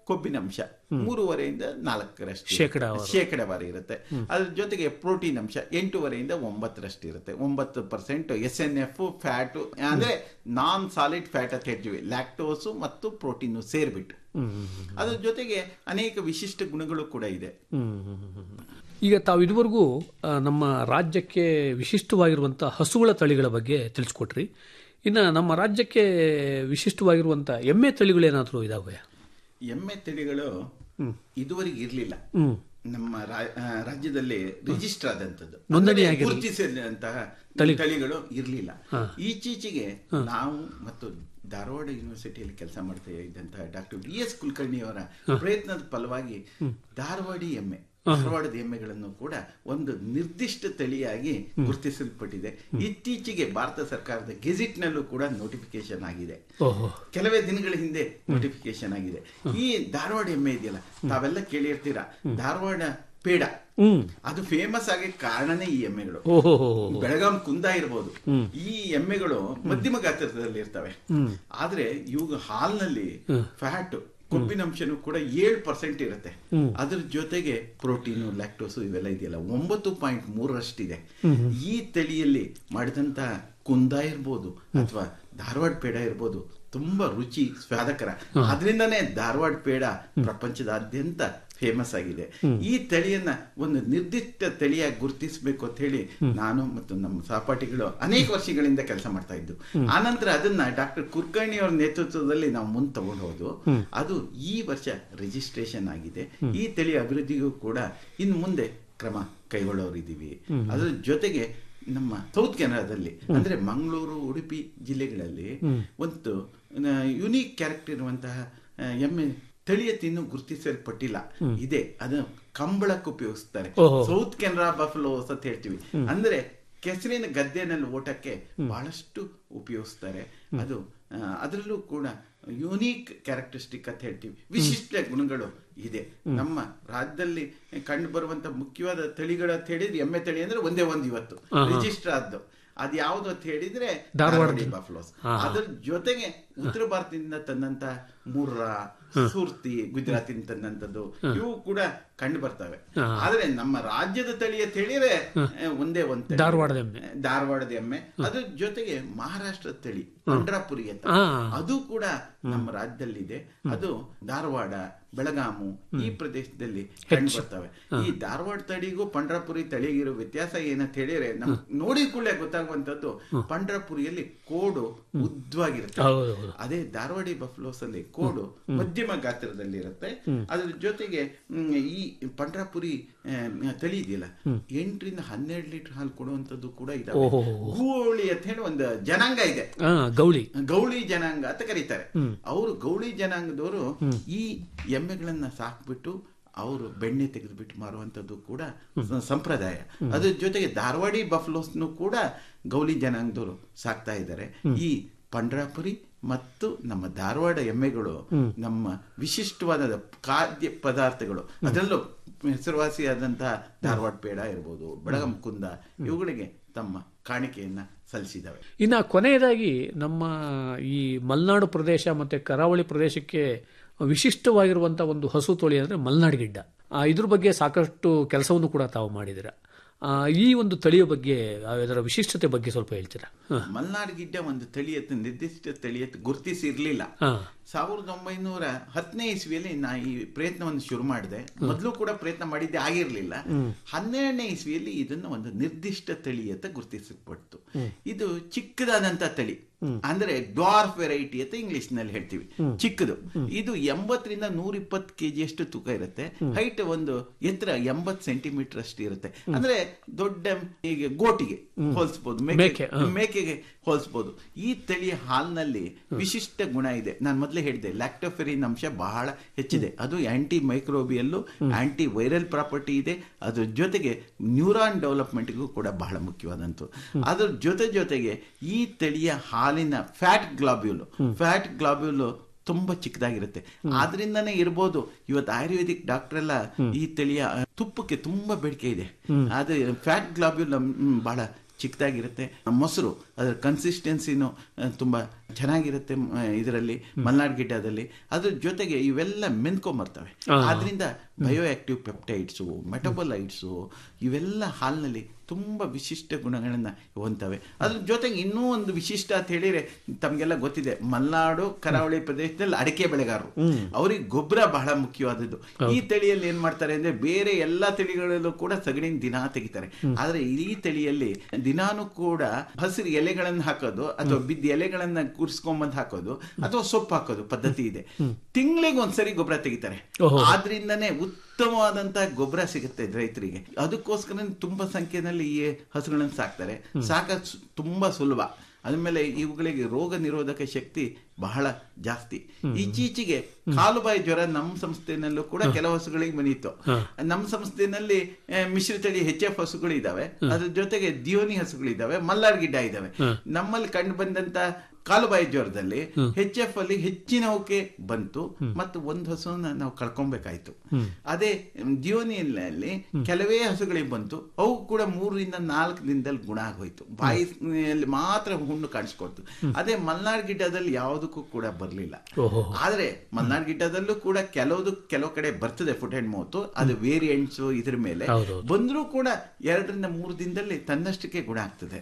ಕೊಬ್ಬಿನಂಶ ಮೂರುವರೆಯಿಂದ ನಾಲ್ಕರಷ್ಟು ಶೇಕಡಾವಾರು. ಶೇಕಡವಾರು ಇರುತ್ತೆ ಅದ್ರ ಜೊತೆಗೆ ಪ್ರೋಟೀನ್ ಅಂಶ ಎಂಟೂವರೆಯಿಂದ ಒಂಬತ್ತರಷ್ಟು ಇರುತ್ತೆ ಒಂಬತ್ತು percent S N F fat ಅಂದ್ರೆ ನಾನ್ ಸಾಲಿಡ್ ಫ್ಯಾಟ್ ಅಂತ ಹೇಳ್ತೀವಿ ಲ್ಯಾಕ್ಟೋಸು ಮತ್ತು ಪ್ರೋಟೀನು ಸೇರ್ಬಿಟ್ಟು ಅದ್ರ ಜೊತೆಗೆ ಅನೇಕ ವಿಶಿಷ್ಟ ಗುಣಗಳು ಕೂಡ ಇದೆ ಈಗ ತಾವು ಇದುವರೆಗೂ ಆ, ನಮ್ಮ ರಾಜ್ಯಕ್ಕೆ ವಿಶಿಷ್ಟವಾಗಿರುವಂಥ ಹಸುಗಳ ತಳಿಗಳ ಬಗ್ಗೆ ತಿಳಿಸ್ಕೊಟ್ರಿ ಇನ್ನು ನಮ್ಮ ರಾಜ್ಯಕ್ಕೆ ವಿಶಿಷ್ಟವಾಗಿರುವಂಥ ಎಮ್ಮೆ ತಳಿಗಳೇನಾದರೂ ಇದಾವೆ ಎಮ್ಮೆ ತಳಿಗಳು ಇದುವರೆಗೆ ಇರಲಿಲ್ಲ ನಮ್ಮ ರಾ- ಆ, ರಾಜ್ಯದಲ್ಲಿ ರಿಜಿಸ್ಟರ್ ಆದಂತದ್ದು ನೋಂದಣಿ ಅಂದ್ರೆ ಆಗಿರ್ಲಿ. ಗುರುತಿಸಿದಂತಹ ತಳಿ- ತಳಿಗಳು ಇರಲಿಲ್ಲ ಈಚೀಚೆಗೆ ನಾವು ಮತ್ತು ಧಾರವಾಡ ಯೂನಿವರ್ಸಿಟಿಯಲ್ಲಿ ಕೆಲಸ ಮಾಡ್ತಾ ಇದ್ದಂತಹ ಡಾಕ್ಟರ್ ವಿ ಎಸ್ ಕುಲಕರ್ಣಿ ಅವರ ಪ್ರಯತ್ನದ ಫಲವಾಗಿ ಧಾರವಾಡಿ ಎಮ್ಮೆ ಧಾರವಾಡದ ಎಮ್ಮೆಗಳನ್ನು ಕೂಡ ಒಂದು ನಿರ್ದಿಷ್ಟ ತಳಿಯಾಗಿ ಗುರುತಿಸಲ್ಪಟ್ಟಿದೆ ಇತ್ತೀಚೆಗೆ ಭಾರತ ಸರ್ಕಾರದ ಗೆಜೆಟ್ ನಲ್ಲೂ ಕೂಡ ನೋಟಿಫಿಕೇಶನ್ ಆಗಿದೆ ಓಹೋ ಕೆಲವೇ ದಿನಗಳ ಹಿಂದೆ ನೋಟಿಫಿಕೇಶನ್ ಆಗಿದೆ ಈ ಧಾರವಾಡ ಎಮ್ಮೆ ಇದೆಯಲ್ಲ ತಾವೆಲ್ಲ ಕೇಳಿರ್ತೀರಾ ಧಾರವಾಡ ಪೇಡ ಅದು ಫೇಮಸ್ ಆಗಿ ಕಾರಣನೇ ಈ ಎಮ್ಮೆಗಳು ಓಹೋ ಬೆಳಗಾಂ ಕುಂದ ಇರ್ಬೋದು ಈ ಎಮ್ಮೆಗಳು ಮಧ್ಯಮ ಗಾತ್ರದಲ್ಲಿ ಇರ್ತವೆ ಆದ್ರೆ ಇವಾಗ ಹಾಲ್ನಲ್ಲಿ ಫ್ಯಾಟ್ ಕೊಬ್ಬಿನಂಶನೂ ಕೂಡ ಏಳು ಪರ್ಸೆಂಟ್ ಇರುತ್ತೆ ಅದ್ರ ಜೊತೆಗೆ ಪ್ರೋಟೀನು ಲ್ಯಾಕ್ಟೋಸು ಇವೆಲ್ಲ ಇದೆಯಲ್ಲ ಒಂಬತ್ತು ಪಾಯಿಂಟ್ ಮೂರರಷ್ಟಿದೆ ಈ ತಳಿಯಲ್ಲಿ ಮಾಡಿದಂತ ಕುಂದ ಇರ್ಬೋದು ಅಥವಾ ಧಾರವಾಡ ಪೇಡ ಇರ್ಬೋದು ತುಂಬಾ ರುಚಿ ಸ್ವಾದಕರ ಆದ್ರಿಂದಾನೇ ಧಾರವಾಡ ಪೇಡ ಪ್ರಪಂಚದಾದ್ಯಂತ ಫೇಮಸ್ ಆಗಿದೆ ಈ ತಳಿಯನ್ನ ಒಂದು ನಿರ್ದಿಷ್ಟ ತಳಿಯಾಗಿ ಗುರುತಿಸಬೇಕು ಅಂತ ಹೇಳಿ ನಾನು ಮತ್ತು ನಮ್ಮ ಸಹಪಾಠಿಗಳು ಅನೇಕ ವರ್ಷಗಳಿಂದ ಕೆಲಸ ಮಾಡ್ತಾ ಇದ್ದು ಆನಂತರ ಅದನ್ನ ಡಾಕ್ಟರ್ ಕುರ್ಕರ್ಣಿ ಅವರ ನೇತೃತ್ವದಲ್ಲಿ ನಾವು ಮುಂದೆ ತಗೊಂಡು ಹೋದು ಅದು ಈ ವರ್ಷ ರಿಜಿಸ್ಟ್ರೇಷನ್ ಆಗಿದೆ ಈ ತಳಿ ಅಭಿವೃದ್ಧಿಗೂ ಕೂಡ ಇನ್ನು ಮುಂದೆ ಕ್ರಮ ಕೈಗೊಳ್ಳೋರಿದ್ದೀವಿ ಅದ್ರ ಜೊತೆಗೆ ನಮ್ಮ ಸೌತ್ ಕೆನಡಾದಲ್ಲಿ ಅಂದ್ರೆ ಮಂಗಳೂರು ಉಡುಪಿ ಜಿಲ್ಲೆಗಳಲ್ಲಿ ಒಂದು ಯುನೀಕ್ ಕ್ಯಾರೆಕ್ಟರ್ ಇರುವಂತಹ ಆ, ಎಮ್ಮೆ ತಳಿಯತ್ ಇನ್ನೂ ಗುರುತಿಸಲ್ಪಟ್ಟಿಲ್ಲ ಇದೆ ಅದು ಕಂಬಳಕ್ಕೆ ಉಪಯೋಗಿಸ್ತಾರೆ ಓಹೋ. ಸೌತ್ ಕೆನರಾ ಬಫಲೋಸ್ ಅಂತ ಹೇಳ್ತೀವಿ ಅಂದ್ರೆ ಕೆಸರಿನ ಗದ್ದೆನಲ್ಲಿ ಓಟಕ್ಕೆ ಬಹಳಷ್ಟು ಉಪಯೋಗಿಸ್ತಾರೆ ಅದು ಆ, ಅದರಲ್ಲೂ ಕೂಡ ಯುನೀಕ್ ಕ್ಯಾರೆಕ್ಟರಿಸ್ಟಿಕ್ ಅಂತ ಹೇಳ್ತೀವಿ ವಿಶಿಷ್ಟ ಗುಣಗಳು ಇದೆ ನಮ್ಮ ರಾಜ್ಯದಲ್ಲಿ ಕಂಡು ಬರುವಂತ ಮುಖ್ಯವಾದ ತಳಿಗಳು ಅಂತ ಹೇಳಿದ್ರೆ ಎಮ್ಮೆ ತಳಿ ಅಂದ್ರೆ ಒಂದೇ ಒಂದು ಇವತ್ತು ರಿಜಿಸ್ಟರ್ ಆದ್ದು ಅದು ಯಾವುದು ಅಂತ ಹೇಳಿದ್ರೆ ಧಾರವಾಡಿ ಬಫ್ಲೋಸ್ ಅದ್ರ ಜೊತೆಗೆ ಉತ್ತರ ಭಾರತದಿಂದ ತಂದಂತ ಮುರ್ರಾ ಸೂರ್ತಿ ಗುಜರಾತಿನ ತಂದಂತದ್ದು ಇವು ಕೂಡ ಕಂಡು ಬರ್ತವೆ ಆದ್ರೆ ನಮ್ಮ ರಾಜ್ಯದ ತಳಿ ಅಂತ ಹೇಳಿದ್ರೆ ಆ, ಒಂದೇ ಒಂದು ತಳಿ. ಧಾರವಾಡದ ಎಮ್ಮೆ. ಧಾರವಾಡದ ಎಮ್ಮೆ ಅದ್ರ ಜೊತೆಗೆ ಮಹಾರಾಷ್ಟ್ರ ತಳಿ ಪಂಡ್ರಾಪುರಿ ಅಂತ ಆ. ಅದು ಕೂಡ ನಮ್ಮ ರಾಜ್ಯದಲ್ಲಿದೆ ಅದು ಧಾರವಾಡ ಬೆಳಗಾಮು ಈ ಪ್ರದೇಶದಲ್ಲಿ ಕಂಡು ಬರ್ತವೆ ಈ ಧಾರವಾಡ ತಳಿಗೂ ಪಂಡ್ರಾಪುರಿ ತಳಿಗಿರೋ ವ್ಯತ್ಯಾಸ ಏನಂತ ಹೇಳಿದ್ರೆ ನಮ್ ನೋಡಿದ ಕೂಡಲೇ ಗೊತ್ತಾಗುವಂತದ್ದು ಪಂಡ್ರಾಪುರಿಯಲ್ಲಿ ಕೋಡು ಉದ್ದವಾಗಿರುತ್ತೆ ಹೌದು ಹೌದು ಅದೇ ಧಾರವಾಡಿ ಬಫ್ಲೋಸ್ ಅಲ್ಲಿ ಕೋಡು ಮಧ್ಯಮ ಗಾತ್ರದಲ್ಲಿ ಇರುತ್ತೆ ಅದ್ರ ಜೊತೆಗೆ ಮ್, ಈ ಪಂಡ್ರಾಪುರಿ ಆ, ತಳಿ ಇದೆಯಲ್ಲ ಎಂಟರಿಂದ ಹನ್ನೆರಡು ಲೀಟರ್ ಹಾಲು ಕೊಡುವಂತದ್ದು ಕೂಡ ಇದಾವೆ ಓಹೋ. ಗೂಳಿ ಅಂತ ಹೇಳಿ ಒಂದು ಜನಾಂಗ ಇದೆ ಹಾ ಗೌಳಿ ಗೌಳಿ ಜನಾಂಗ ಅಂತ ಕರೀತಾರೆ ಅವರು ಗೌಳಿ ಜನಾಂಗದವರು ಈ ಎಮ್ಮೆಗಳನ್ನ ಸಾಕ್ಬಿಟ್ಟು ಅವರು ಬೆಣ್ಣೆ ತೆಗೆದುಬಿಟ್ಟು ಮಾರುವಂತದ್ದು ಕೂಡ ಸ- ಸಂಪ್ರದಾಯ ಅದ್ರ ಜೊತೆಗೆ ಧಾರವಾಡಿ ಬಫ್ಲೋಸ್ನು ಕೂಡ ಗೌಳಿ ಜನಾಂಗದವರು ಸಾಕ್ತಾ ಇದ್ದಾರೆ ಈ ಪಂಡ್ರಾಪುರಿ ಮತ್ತು ನಮ್ಮ ಧಾರವಾಡ ಎಮ್ಮೆಗಳು ನಮ್ಮ ವಿಶಿಷ್ಟವಾದ ಖಾದ್ಯ ಪದಾರ್ಥಗಳು ಅದರಲ್ಲೂ ಹೆಸರುವಾಸಿಯಾದಂತಹ ಧಾರವಾಡ ಪೇಡ ಇರ್ಬೋದು ಬೆಳಗಂ ಕುಂದ ಇವುಗಳಿಗೆ ತಮ್ಮ ಕಾಣಿಕೆಯನ್ನ ಸಲ್ಲಿಸಿದವೆ ಇನ್ನು ಕೊನೆಯದಾಗಿ ನಮ್ಮ ಈ ಮಲೆನಾಡು ಪ್ರದೇಶ ಮತ್ತು ಕರಾವಳಿ ಪ್ರದೇಶಕ್ಕೆ ವಿಶಿಷ್ಟವಾಗಿರುವಂಥ ಒಂದು ಹಸು ತಳಿ ಅಂದರೆ ಮಲೆನಾಡು ಗಿಡ್ಡ ಆ, ಇದ್ರ ಬಗ್ಗೆ ಸಾಕಷ್ಟು ಕೆಲಸವನ್ನು ಕೂಡ ತಾವು ಮಾಡಿದ್ದೀರಾ ಆ, ಈ ಒಂದು ತಳಿಯ ಬಗ್ಗೆ ಆ, ಇದರ ವಿಶಿಷ್ಟತೆ ಬಗ್ಗೆ ಸ್ವಲ್ಪ ಹೇಳ್ತೀರಾ ಹಾಂ ಮಲ್ನಾಡ್ ಗಿಡ್ಡ ಒಂದು ತಳಿಯತ್ತು ನಿರ್ದಿಷ್ಟ ತಳಿಯತ್ತು ಗುರುತಿಸಿರ್ಲಿಲ್ಲ ಹಾಂ ಸಾವಿರದ ಒಂಬೈನೂರ ಹತ್ತನೇ ಇಸ್ವಿಯಲ್ಲಿ ನಾ ಈ ಪ್ರಯತ್ನವನ್ನು ಶುರು ಮಾಡಿದೆ ಮೊದಲು ಕೂಡ ಪ್ರಯತ್ನ ಮಾಡಿದ್ದೆ ಆಗಿರ್ಲಿಲ್ಲ ಹನ್ನೆರಡನೇ ಇಸ್ವಿಯಲ್ಲಿ ಇದನ್ನ ಒಂದು ನಿರ್ದಿಷ್ಟ ತಳಿ ಅಂತ ಗುರುತಿಸಲ್ಪಡ್ತು ಇದು ಚಿಕ್ಕದಾದಂತ ತಳಿ ಅಂದ್ರೆ ಡ್ವಾರ್ಫ್ ವೆರೈಟಿ ಅಂತ ಇಂಗ್ಲಿಷ್ ನಲ್ಲಿ ಹೇಳ್ತೀವಿ ಚಿಕ್ಕದು ಇದು ಎಂಬತ್ತರಿಂದ ನೂರ ಇಪ್ಪತ್ತು ಕೆಜಿ ಅಷ್ಟು ತೂಕ ಇರುತ್ತೆ ಹೈಟ್ ಒಂದು ಎತ್ತರ ಎಂಬತ್ ಸೆಂಟಿಮೀಟರ್ ಅಷ್ಟು ಇರುತ್ತೆ ಅಂದ್ರೆ ದೊಡ್ಡ ಹೀಗೆ ಗೋಟಿಗೆ ಹೋಲಿಸಬಹುದು ಮೇಕೆ, ಹ. ಮೇಕೆಗೆ ಹೋಲಿಸಬಹುದು ಈ ತಳಿಯ ಹಾಲ್ನಲ್ಲಿ ವಿಶಿಷ್ಟ ಗುಣ ಇದೆ ನಾನು ಮೊದಲೇ ಹೇಳಿದೆ ಲ್ಯಾಕ್ಟೋಫೆರಿನ್ ಅಂಶ ಬಹಳ ಹೆಚ್ಚಿದೆ ಅದು anti microbial anti viral property ಇದೆ ಅದ್ರ ಜೊತೆಗೆ ನ್ಯೂರಾನ್ ಡೆವಲಪ್ಮೆಂಟ್ಗೂ ಕೂಡ ಬಹಳ ಮುಖ್ಯವಾದಂತು ಅದ್ರ ಜೊತೆ ಜೊತೆಗೆ ಈ ತಳಿಯ ಹಾಲಿನ ಫ್ಯಾಟ್ ಗ್ಲಾಬ್ಯೂಲ್ ಫ್ಯಾಟ್ ಗ್ಲಾಬ್ಯೂಲ್ ತುಂಬಾ ಚಿಕ್ಕದಾಗಿರುತ್ತೆ ಆದ್ರಿಂದಾನೇ ಇರ್ಬೋದು ಇವತ್ತು ಆಯುರ್ವೇದಿಕ್ ಡಾಕ್ಟರ್ ಎಲ್ಲ ಈ ತಳಿಯ ಆ, ತುಪ್ಪಕ್ಕೆ ತುಂಬಾ ಬೇಡಿಕೆ ಇದೆ ಅದು ಫ್ಯಾಟ್ ಗ್ಲಾಬ್ಯೂಲ್ ಬಹಳ ಚಿಕ್ಕದಾಗಿರುತ್ತೆ ಮೊಸರು ಅದರ ಕನ್ಸಿಸ್ಟೆನ್ಸಿನೂ ತುಂಬಾ ಚೆನ್ನಾಗಿರುತ್ತೆ ಇದರಲ್ಲಿ ಮಲ್ನಾಡ್ ಗಿಡ್ಡದಲ್ಲಿ ಅದ್ರ ಜೊತೆಗೆ ಇವೆಲ್ಲ ಮೆನ್ಕೊಂಬರ್ತವೆ ಆದ್ರಿಂದ ಬಯೋ ಆಕ್ಟಿವ್ ಪೆಪ್ಟೈಡ್ಸು ಮೆಟಬಲೈಟ್ಸು ಇವೆಲ್ಲ ಹಾಲಿನಲ್ಲಿ ತುಂಬ ವಿಶಿಷ್ಟ ಗುಣಗಳನ್ನ ಹೊಂತವೆ ಅದ್ರ ಜೊತೆಗೆ ಇನ್ನೂ ಒಂದು ವಿಶಿಷ್ಟ ಅಂತ ಹೇಳಿದ್ರೆ ತಮಗೆಲ್ಲ ಗೊತ್ತಿದೆ ಮಲ್ನಾಡು ಕರಾವಳಿ ಪ್ರದೇಶದಲ್ಲಿ ಅಡಿಕೆ ಬೆಳೆಗಾರರು ಅವ್ರಿಗೆ ಗೊಬ್ಬರ ಬಹಳ ಮುಖ್ಯವಾದದ್ದು ಈ ತಳಿಯಲ್ಲಿ ಏನ್ ಮಾಡ್ತಾರೆ ಅಂದ್ರೆ ಬೇರೆ ಎಲ್ಲಾ ತಳಿಗಳಲ್ಲೂ ಕೂಡ ಸಗಣಿನ ದಿನಾ ತೆಗಿತಾರೆ ಆದ್ರೆ ಈ ತಳಿಯಲ್ಲಿ ದಿನಾನು ಕೂಡ ಹಸಿರು ಎಲೆಗಳನ್ನ ಹಾಕೋದು ಅಥವಾ ಬಿದ್ದ ಎಲೆಗಳನ್ನ ಕೂರಿಸ್ಕೊಂಬಂದ್ ಹಾಕೋದು ಅಥವಾ ಸೊಪ್ಪು ಹಾಕೋದು ಪದ್ಧತಿ ಇದೆ ತಿಂಗಳಿಗೆ ಒಂದ್ಸರಿ ಗೊಬ್ಬರ ತೆಗಿತಾರೆ ಆದ್ರಿಂದನೇ ಉತ್ತಮವಾದಂತ ಗೊಬ್ಬರ ಸಿಗುತ್ತೆ ರೈತರಿಗೆ ಅದಕ್ಕೋಸ್ಕರ ತುಂಬಾ ಸಂಖ್ಯೆಯಲ್ಲಿ ಈ ಹಸುಗಳನ್ನು ಸಾಕ್ತಾರೆ ಸಾಕ ತುಂಬಾ ಸುಲಭ ಅದ್ಮೇಲೆ ಇವುಗಳಿಗೆ ರೋಗ ನಿರೋಧಕ ಶಕ್ತಿ ಬಹಳ ಜಾಸ್ತಿ ಇತ್ತೀಚೆಗೆ ಕಾಲುಬಾಯಿ ಜ್ವರ ನಮ್ಮ ಸಂಸ್ಥೆನಲ್ಲೂ ಕೂಡ ಕೆಲವು ಹಸುಗಳಿಗೆ ಬಂದಿತ್ತು ನಮ್ಮ ಸಂಸ್ಥೆನಲ್ಲಿ ಆ, ಮಿಶ್ರತಳಿ ಹೆಚ್ ಎಫ್ ಹಸುಗಳು ಇದಾವೆ ಅದ್ರ ಜೊತೆಗೆ ದಿಯೋನಿ ಹಸುಗಳಿದಾವೆ ಮಲ್ಲಾರ್ ಗಿಡ್ಡ ಇದಾವೆ ನಮ್ಮಲ್ಲಿ ಕಂಡು ಬಂದಂತ ಕಾಲುಬಾಯಿ ಜ್ವರದಲ್ಲಿ ಹೆಚ್ ಎಫ್ ಅಲ್ಲಿ ಹೆಚ್ಚಿನವಕ್ಕೆ ಬಂತು ಮತ್ತು ಒಂದು ಹಸುವನ್ನ ನಾವು ಕಳ್ಕೊಬೇಕಾಯ್ತು ಅದೇ ದಿಯೋನಿಯಲ್ಲಿ ಕೆಲವೇ ಹಸುಗಳಿಗೆ ಬಂತು ಅವು ಕೂಡ ಮೂರರಿಂದ ನಾಲ್ಕು ದಿನದಲ್ಲಿ ಗುಣ ಆಗೋಯ್ತು ಬಾಯಿಯಲ್ಲಿ ಮಾತ್ರ ಹುಣ್ಣು ಕಾಣಿಸ್ಕೊಳ್ತು ಅದೇ ಮಲ್ನಾಡ್ ಗಿಡ್ಡದಲ್ಲಿ ಯಾವುದಕ್ಕೂ ಕೂಡ ಬರಲಿಲ್ಲ ಆದ್ರೆ ಮಲ್ನಾಡ್ ಗಿಡ್ಡದಲ್ಲೂ ಕೂಡ ಕೆಲವುದು ಕೆಲವು ಕಡೆ ಬರ್ತದೆ ಫುಟ್ ಅಂಡ್ ಮೌತ್ ಅದು ವೇರಿಯಂಟ್ಸ್ ಇದ್ರ ಮೇಲೆ ಬಂದ್ರೂ ಕೂಡ ಎರಡರಿಂದ ಮೂರು ದಿನದಲ್ಲಿ ತನ್ನಷ್ಟಕ್ಕೆ ಗುಣ ಆಗ್ತದೆ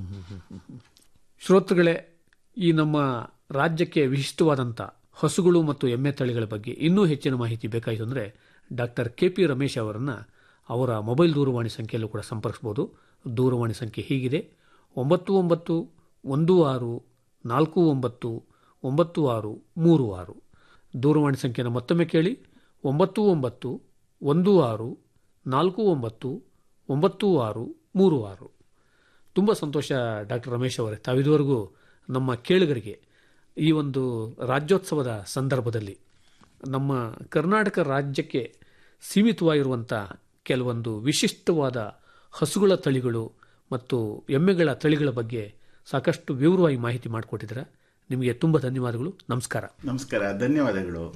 ಶ್ರೋತೃಗಳೇ ಈ ನಮ್ಮ ರಾಜ್ಯಕ್ಕೆ ವಿಶಿಷ್ಟವಾದಂಥ ಹಸುಗಳು ಮತ್ತು ಎಮ್ಮೆ ತಳಿಗಳ ಬಗ್ಗೆ ಇನ್ನೂ ಹೆಚ್ಚಿನ ಮಾಹಿತಿ ಬೇಕಾಯಿತು ಅಂದರೆ ಡಾಕ್ಟರ್ ಕೆ ಪಿ ರಮೇಶ್ ಅವರನ್ನು ಅವರ ಮೊಬೈಲ್ ದೂರವಾಣಿ ಸಂಖ್ಯೆಯಲ್ಲೂ ಕೂಡ ಸಂಪರ್ಕಿಸಬಹುದು ದೂರವಾಣಿ ಸಂಖ್ಯೆ ಹೀಗಿದೆ ಒಂಬತ್ತು ಒಂಬತ್ತು ಒಂದು ಆರು ನಾಲ್ಕು ಒಂಬತ್ತು ಒಂಬತ್ತು ಆರು ಮೂರು ಆರು ದೂರವಾಣಿ ಸಂಖ್ಯೆನ ಮತ್ತೊಮ್ಮೆ ಕೇಳಿ ಒಂಬತ್ತು ಒಂಬತ್ತು ಒಂದು ಆರು ನಾಲ್ಕು ಒಂಬತ್ತು ಒಂಬತ್ತು ಆರು ಮೂರು ಆರು ತುಂಬ ಸಂತೋಷ ಡಾಕ್ಟರ್ ರಮೇಶ್ ಅವರೇ ತಾವಿದುವರೆಗೂ ನಮ್ಮ ಕೇಳುಗರಿಗೆ ಈ ಒಂದು ರಾಜ್ಯೋತ್ಸವದ ಸಂದರ್ಭದಲ್ಲಿ ನಮ್ಮ ಕರ್ನಾಟಕ ರಾಜ್ಯಕ್ಕೆ ಸೀಮಿತವಾಗಿರುವಂಥ ಕೆಲವೊಂದು ವಿಶಿಷ್ಟವಾದ ಹಸುಗಳ ತಳಿಗಳು ಮತ್ತು ಎಮ್ಮೆಗಳ ತಳಿಗಳ ಬಗ್ಗೆ ಸಾಕಷ್ಟು ವಿವರವಾಗಿ ಮಾಹಿತಿ ಮಾಡಿಕೊಟ್ಟಿದ್ದೀರಾ ನಿಮಗೆ ತುಂಬ ಧನ್ಯವಾದಗಳು ನಮಸ್ಕಾರ ನಮಸ್ಕಾರ ಧನ್ಯವಾದಗಳು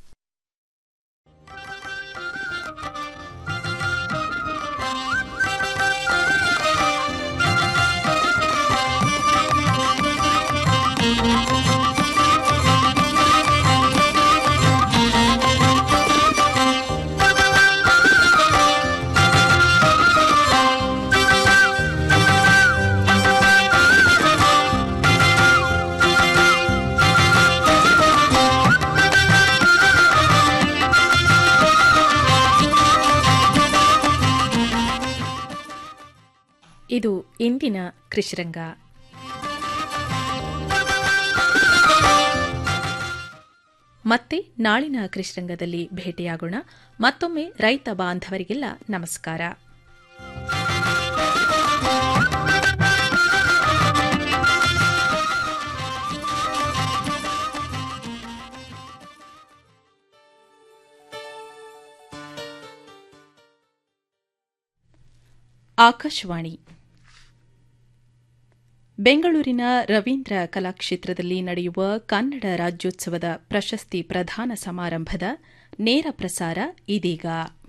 ಇದು ಇಂದಿನ ಕೃಷಿರಂಗ ಮತ್ತೆ ನಾಳಿನ ಕೃಷಿರಂಗದಲ್ಲಿ ಭೇಟಿಯಾಗೋಣ ಮತ್ತೊಮ್ಮೆ ರೈತ ಬಾಂಧವರಿಗೆಲ್ಲ ನಮಸ್ಕಾರ ಆಕಾಶವಾಣಿ ಬೆಂಗಳೂರಿನ ರವೀಂದ್ರ ಕಲಾಕ್ಷೇತ್ರದಲ್ಲಿ ನಡೆಯುವ ಕನ್ನಡ ರಾಜ್ಯೋತ್ಸವದ ಪ್ರಶಸ್ತಿ ಪ್ರದಾನ ಸಮಾರಂಭದ ನೇರ ಪ್ರಸಾರ ಇದೀಗ